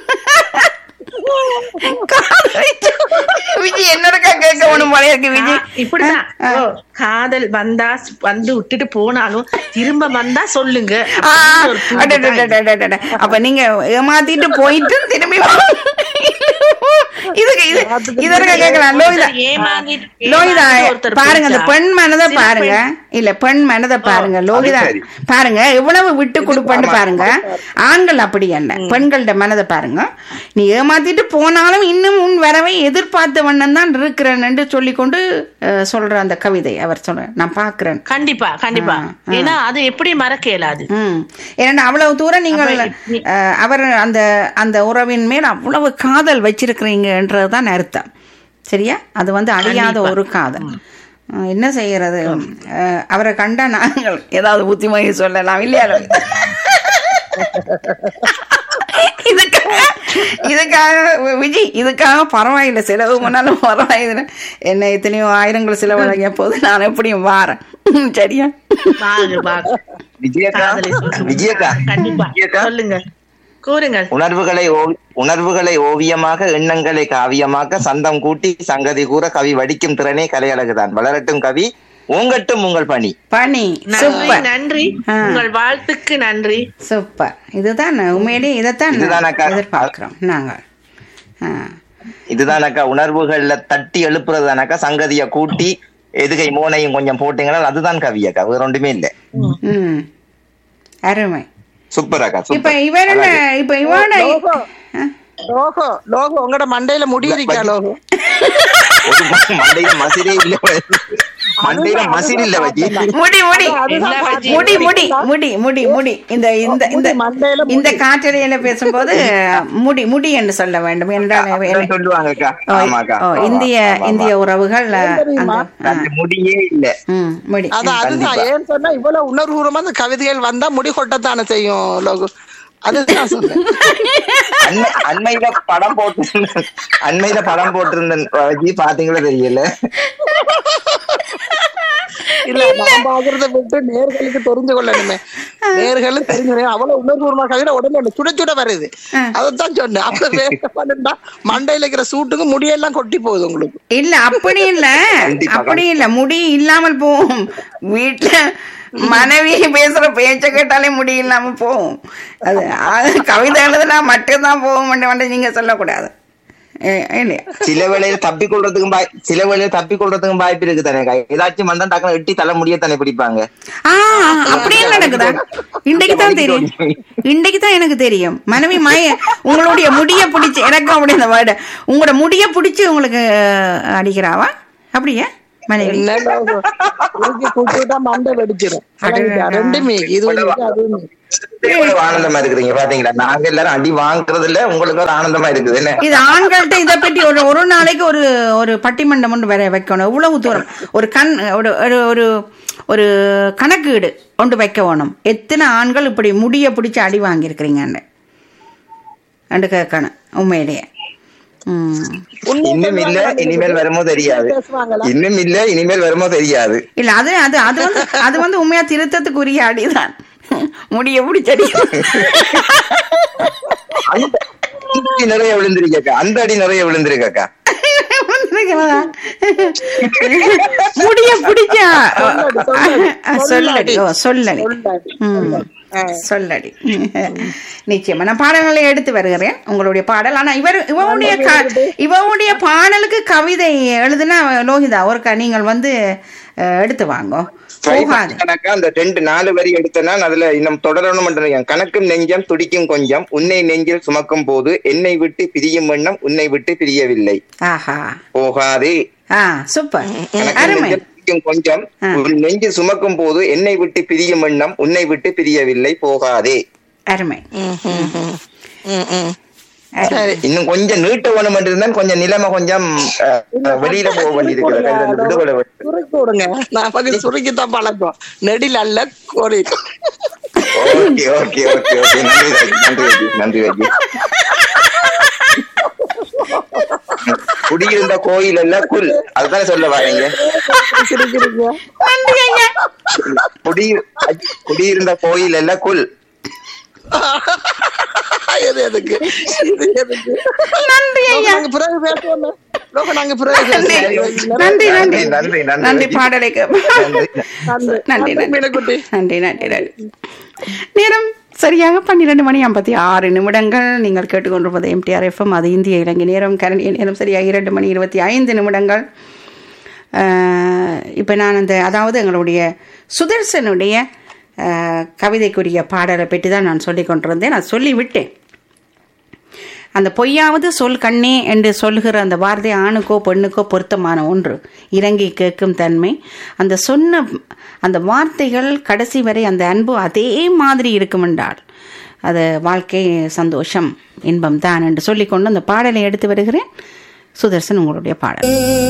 S1: காதல் விஜய் என்னடக்கா கேட்க ஒண்ணும் போல இருக்கு விஜய்
S7: இப்படிதான் ஓ, காதல் வந்தா வந்து விட்டுட்டு போனாலும் திரும்ப வந்தா சொல்லுங்க
S1: ஆ,
S7: அப்படின்னு ஒரு தூது தான் இது.
S1: அடடடடடடட. அப்ப நீங்க ஏமாத்திட்டு போயிட்டு திரும்பி வா. இதுக்கு இது இதற்கு கேட்கலாம் லோகிதா
S7: ஏமாந்து-
S1: லோகிதா
S7: ஏமாந்து ஒருத்தர்
S1: பாருங்க அந்த
S7: போச்சா?
S1: பெண் மனதை
S7: சில
S1: பாருங்க இல்ல பெண் மனதை பாருங்க லோகிதா
S2: சரி.
S1: பாருங்க எவ்வளவு விட்டு கொடுப்பேன்னு பாருங்க ஆண்கள் அப்படி என்ன பெண்கள்ட மனதை பாருங்க நீ ஏமாத்திட்டு போனாலும் இன்னும் உன் வரவை எதிர்பார்த்த வண்ணம் தான் இருக்கிறேன்னு சொல்லிக்கொண்டு அஹ், சொல்ற அந்த கவிதை அவர் சொல்ற நான் பாக்குறேன்
S7: கண்டிப்பா கண்டிப்பா ஏன்னா அது எப்படி மறக்க இயலாது
S1: ம் ஏன்னா அவ்வளவு தூரம் நீங்கள் அஹ், அவர் அந்த அந்த உறவின் மேல் அவ்வளவு காதல் வச்சிருக்கிறீங்கன்றதுதான் அர்த்தம் சரியா அது வந்து அழியாத ஒரு காதல் அஹ், என்ன செய்யறது அஹ், அவரை கண்டா நாங்கள் ஏதாவது புத்திமொழி சொல்லலாம் இல்லையா லலிதா? இதுக்காக இதுக்காக விஜய் இதுக்காக பரவாயில்லை செலவு பண்ணாலும் பரவாயில்லை என்ன எத்தனையோ ஆயிரங்கள் செலவழிக்க போது நான் எப்படியும் வாரேன் சரியா
S7: வாங்க வாங்க
S2: விஜயக்கா
S7: காதலை சொல்லுங்க.
S2: விஜயக்கா
S7: கண்டிப்பா
S2: விஜயக்கா
S7: சொல்லுங்க கூறுங்கள்
S2: உணர்வுகளை ஓவி- உணர்வுகளை ஓவியமாக எண்ணங்களை காவியமாக்க சந்தம் கூட்டி சங்கதி கூற கவி வடிக்கும் திறனே கலையழகுதான் வளரட்டும் கவி ஓங்கட்டும் உங்கள் பணி
S1: பனி
S7: நன்றி
S1: சூப்பர்
S7: நன்றி
S1: ஆ.
S7: உங்கள் வாழ்த்துக்கு நன்றி
S1: சூப்பர் இதுதான் உண்மையிலேயே இதைத்தான்
S2: இதுதான் அக்கா.
S1: எதிர்பார்க்கிறோம் நாங்கள் ஆ.
S2: இதுதானக்கா உணர்வுகள்ல தட்டி எழுப்புறதுதானக்கா சங்கதிய கூட்டி எதுகை மோனையும் கொஞ்சம் போட்டீங்கன்னா அதுதான் கவியக்கா வேற ஒன்றுமே இல்ல
S1: ம் அருமை
S2: சூப்பர் அக்கா
S1: இப்ப
S2: சூப்பர்
S1: இவரோட இப்ப இவரோட
S4: லோகோ
S1: ஆ?
S4: லோகோ லோகோ உங்களோட மண்டையில முடி இருக்கா லோகோ
S2: ஒரு மண்டையில மசிரே இல்ல மண்டையில மசில் இல்ல வஜி
S1: முடி முடி
S7: என்ன வஜி?
S1: முடி முடி முடி முடி முடி இந்த இந்த இந்த
S4: மண்டையில முடி.
S1: இந்த காற்றலையில பேசும்போது முடி முடி என்று சொல்ல வேண்டும் என்றால்
S2: அப்படிதான் சொல்லுவாங்கக்கா
S1: ஓ,
S2: ஆமாக்கா
S1: ஓ, இந்திய இந்திய உறவுகள் அந்த ஆ,
S2: அந்த முடியே இல்ல
S1: ம், முடி
S4: அதான் அதுதான்
S2: கண்டிப்பா.
S4: ஏன்னு சொன்னா இவ்வளவு உணர்வுபூர்வமா அந்த கவிதைகள் வந்தா முடி கொட்டத்தானே செய்யும் லோகு அதுதான் சொன்னேன்
S2: அண்மை அண்மையில படம் போட்டு அண்மையில படம் போட்டிருந்தேன் வஜி பாத்தீங்களா தெரியல
S4: இல்ல நான் பாக்குறத விட்டு நேர்களுக்கு தெரிஞ்சு கொள்ளணுமே நேர்களும் தெரிஞ்சு அவ்வளவு உணர்வுபூர்வமா கவிதை உடனே எனக்கு சுட சுட வருது அதைத்தான் சொன்னேன் அப்ப வேக பண்ணுண்டா மண்டையில இருக்கிற சூட்டுக்கு முடியெல்லாம் கொட்டி போகுது உங்களுக்கு
S1: இல்ல அப்படி இல்ல
S2: கண்டிப்பா,
S1: அப்படி இல்ல முடி இல்லாமல் போகும் வீட்டுல மனைவி பேசுற பேச்ச கேட்டாலே முடி இல்லாம போகும் அது அது கவிதை எழுதுனா மட்டும்தான் போகும் மட்டும் மட்டும் நீங்க சொல்லக்கூடாது ஏ- இல்லையா
S2: சில வேளையில தப்பி கொள்றதுக்கும் வாய் சில வேளையில தப்பி கொள்றதுக்கும் வாய்ப்பு இருக்கு தானே ஏதாச்சும் வந்தா டக்குனு எட்டி தலை முடிய தானே பிடிப்பாங்க
S1: ஆ அப்படியே நடக்குதா இன்றைக்கு தான் தெரியும் இன்றைக்கு தான் எனக்கு தெரியும் மனைவி மாய உங்களுடைய முடிய பிடிச்சு எனக்கு அப்படி இந்த வேர்டு உங்களோட முடிய பிடிச்சு உங்களுக்கு அஹ், அடிக்கிறாவா அப்படியா மனைவி
S4: என்ன லோகம். தூக்கி குட்டுட்டா மண்டை வெடிச்சிடும்
S1: அடடடா.
S4: ரெண்டுமே இது ஒண்ணு இருக்கு, அது ஒண்ணு இருக்கு.
S2: எவ்வளவு ஆனந்தமா இருக்குறீங்க பாத்தீங்களா நாங்க எல்லாரும் அடி வாங்குறது இல்ல உங்களுக்கு ஒரு ஆனந்தமா இருக்குது என்ன
S1: இது ஆண்கள்ட்ட இதை பற்றி ஒரு ஒரு நாளைக்கு ஒரு ஒரு பட்டிமன்றம் ஒன்று வேற வைக்கணும் இவ்வளவு தூரம் ஒரு கண் ஒரு ஒரு ஒரு ஒரு கணக்கீடு ஒன்று வைக்க வேணும் எத்தனை ஆண்கள் இப்படி முடிய பிடிச்சி அடி வாங்கியிருக்கிறீங்கன்னு அண்டு கேட்கணும் உண்மையிலேயே ம்
S2: இன்னும் இல்ல இனிமேல் வருமோ தெரியாது
S4: பேசுவாங்களா?
S2: இன்னும் இல்ல இனிமேல் வருமோ தெரியாது
S1: இல்ல அது அது அது வந்து அது வந்து உண்மையா திருத்தத்துக்குரிய அடிதான் முடிய பிடிச்சடி
S2: அந்த அடி நிறைய விழுந்திருக்கக்கா அந்த அடி நிறைய விழுந்திருக்கக்கா
S1: முடிய பிடிச்சா சொல்லடி ஓ சொல்லடி ம். சொல்லடி நிச்சயமா நான் பாடல்களை எடுத்து வருகிறேன் உங்களுடைய பாடல் ஆனா இவர் இவனுடைய க- இவனுடைய பாடலுக்கு கவிதை எழுதுனா லோகிதா ஒருக்கா நீங்கள் வந்து அஹ், எடுத்து வாங்கோ போகாது
S2: கணக்கா அந்த ரெண்டு நாலு வரி எடுத்தனா அதுல இன்னும் தொடரணும் கணக்கும் நெஞ்சம் துடிக்கும் கொஞ்சம் உன்னை நெஞ்சில் சுமக்கும் போது என்னை விட்டு பிரியும் எண்ணம் உன்னை விட்டு பிரியவில்லை
S1: ஆஹா
S2: போகாதே
S1: ஆ சூப்பர்
S2: கணக்கும்
S1: அருமை
S2: நெஞ்சம் துடிக்கும் கொஞ்சம்
S1: ஆ.
S2: உன் நெஞ்சு சுமக்கும் போது என்னை விட்டு பிரியும் எண்ணம் உன்னை விட்டு பிரியவில்லை போகாதே
S1: அருமை
S4: ம், ம், ம். ம், ம்.
S1: அருமை.
S4: சரி
S2: இன்னும் கொஞ்சம் நீட்ட வேணும் இருந்தால் கொஞ்சம் நிலைமை கொஞ்சம் அஹ், வெளியில போக வேண்டியிருக்கிறது கையில விடுதலை வேண்டும்.
S4: சுருக்கி விடுங்க நான் பக்கம் சுருக்கித்தான் பழக்கம் நெடில் அல்ல கோரி
S2: ஓகே ஓகே ஓகே ஓகே நன்றி ராஜி, நன்றி ராஜி, நன்றி ராஜி. குடியிருந்த கோயில் எல்லாம் குல் அதுதானே சொல்ல வரீங்க
S4: சிரிக்கிறீங்க
S1: நன்றி ஐயா
S2: குடி குடியிருந்த கோயில் எல்லாம் குல்
S4: எது எதுக்கு இது எதுக்கு
S1: நன்றி ஐயா
S4: நாங்க பிறகு பேசுவோம் லோக நாங்க பிறகு
S1: நன்றி
S4: பேசுவோம்
S1: நன்றி நன்றி
S2: நன்றி, நன்றி,
S1: நன்றி
S2: நன்றி.
S1: பாடலை
S2: நன்றி.
S1: நன்றி நன்றி
S4: மீனக்குட்டி
S1: நன்றி நன்றி நன்றி நேரம் சரியாக பன்னிரண்டு மணி ஐம்பத்தி ஆறு நிமிடங்கள் நீங்கள் கேட்டுக்கொண்டிருப்பது எம்டிஆர் எஃப்எம் அது இந்திய இலங்கை நேரம் கரண்டிய நேரம் சரியாக இரண்டு மணி இருபத்தி ஐந்து நிமிடங்கள் இப்போ நான் அந்த அதாவது எங்களுடைய சுதர்சனுடைய அஹ், கவிதைக்குரிய பாடலை பற்றி தான் நான் சொல்லிக் கொண்டிருந்தேன் நான் சொல்லிவிட்டேன் அந்த பொய்யாவது சொல் கண்ணே என்று சொல்லுகிற அந்த வார்த்தை ஆணுக்கோ பெண்ணுக்கோ பொருத்தமான ஒன்று இறங்கி கேட்கும் தன்மை அந்த சொன்ன அந்த வார்த்தைகள் கடைசி வரை அந்த அன்பு அதே மாதிரி இருக்கும் என்றால் அது வாழ்க்கை சந்தோஷம் இன்பம் தான் என்று சொல்லிக்கொண்டு அந்த பாடலை எடுத்து வருகிறேன் சுதர்சன் உங்களுடைய பாடல்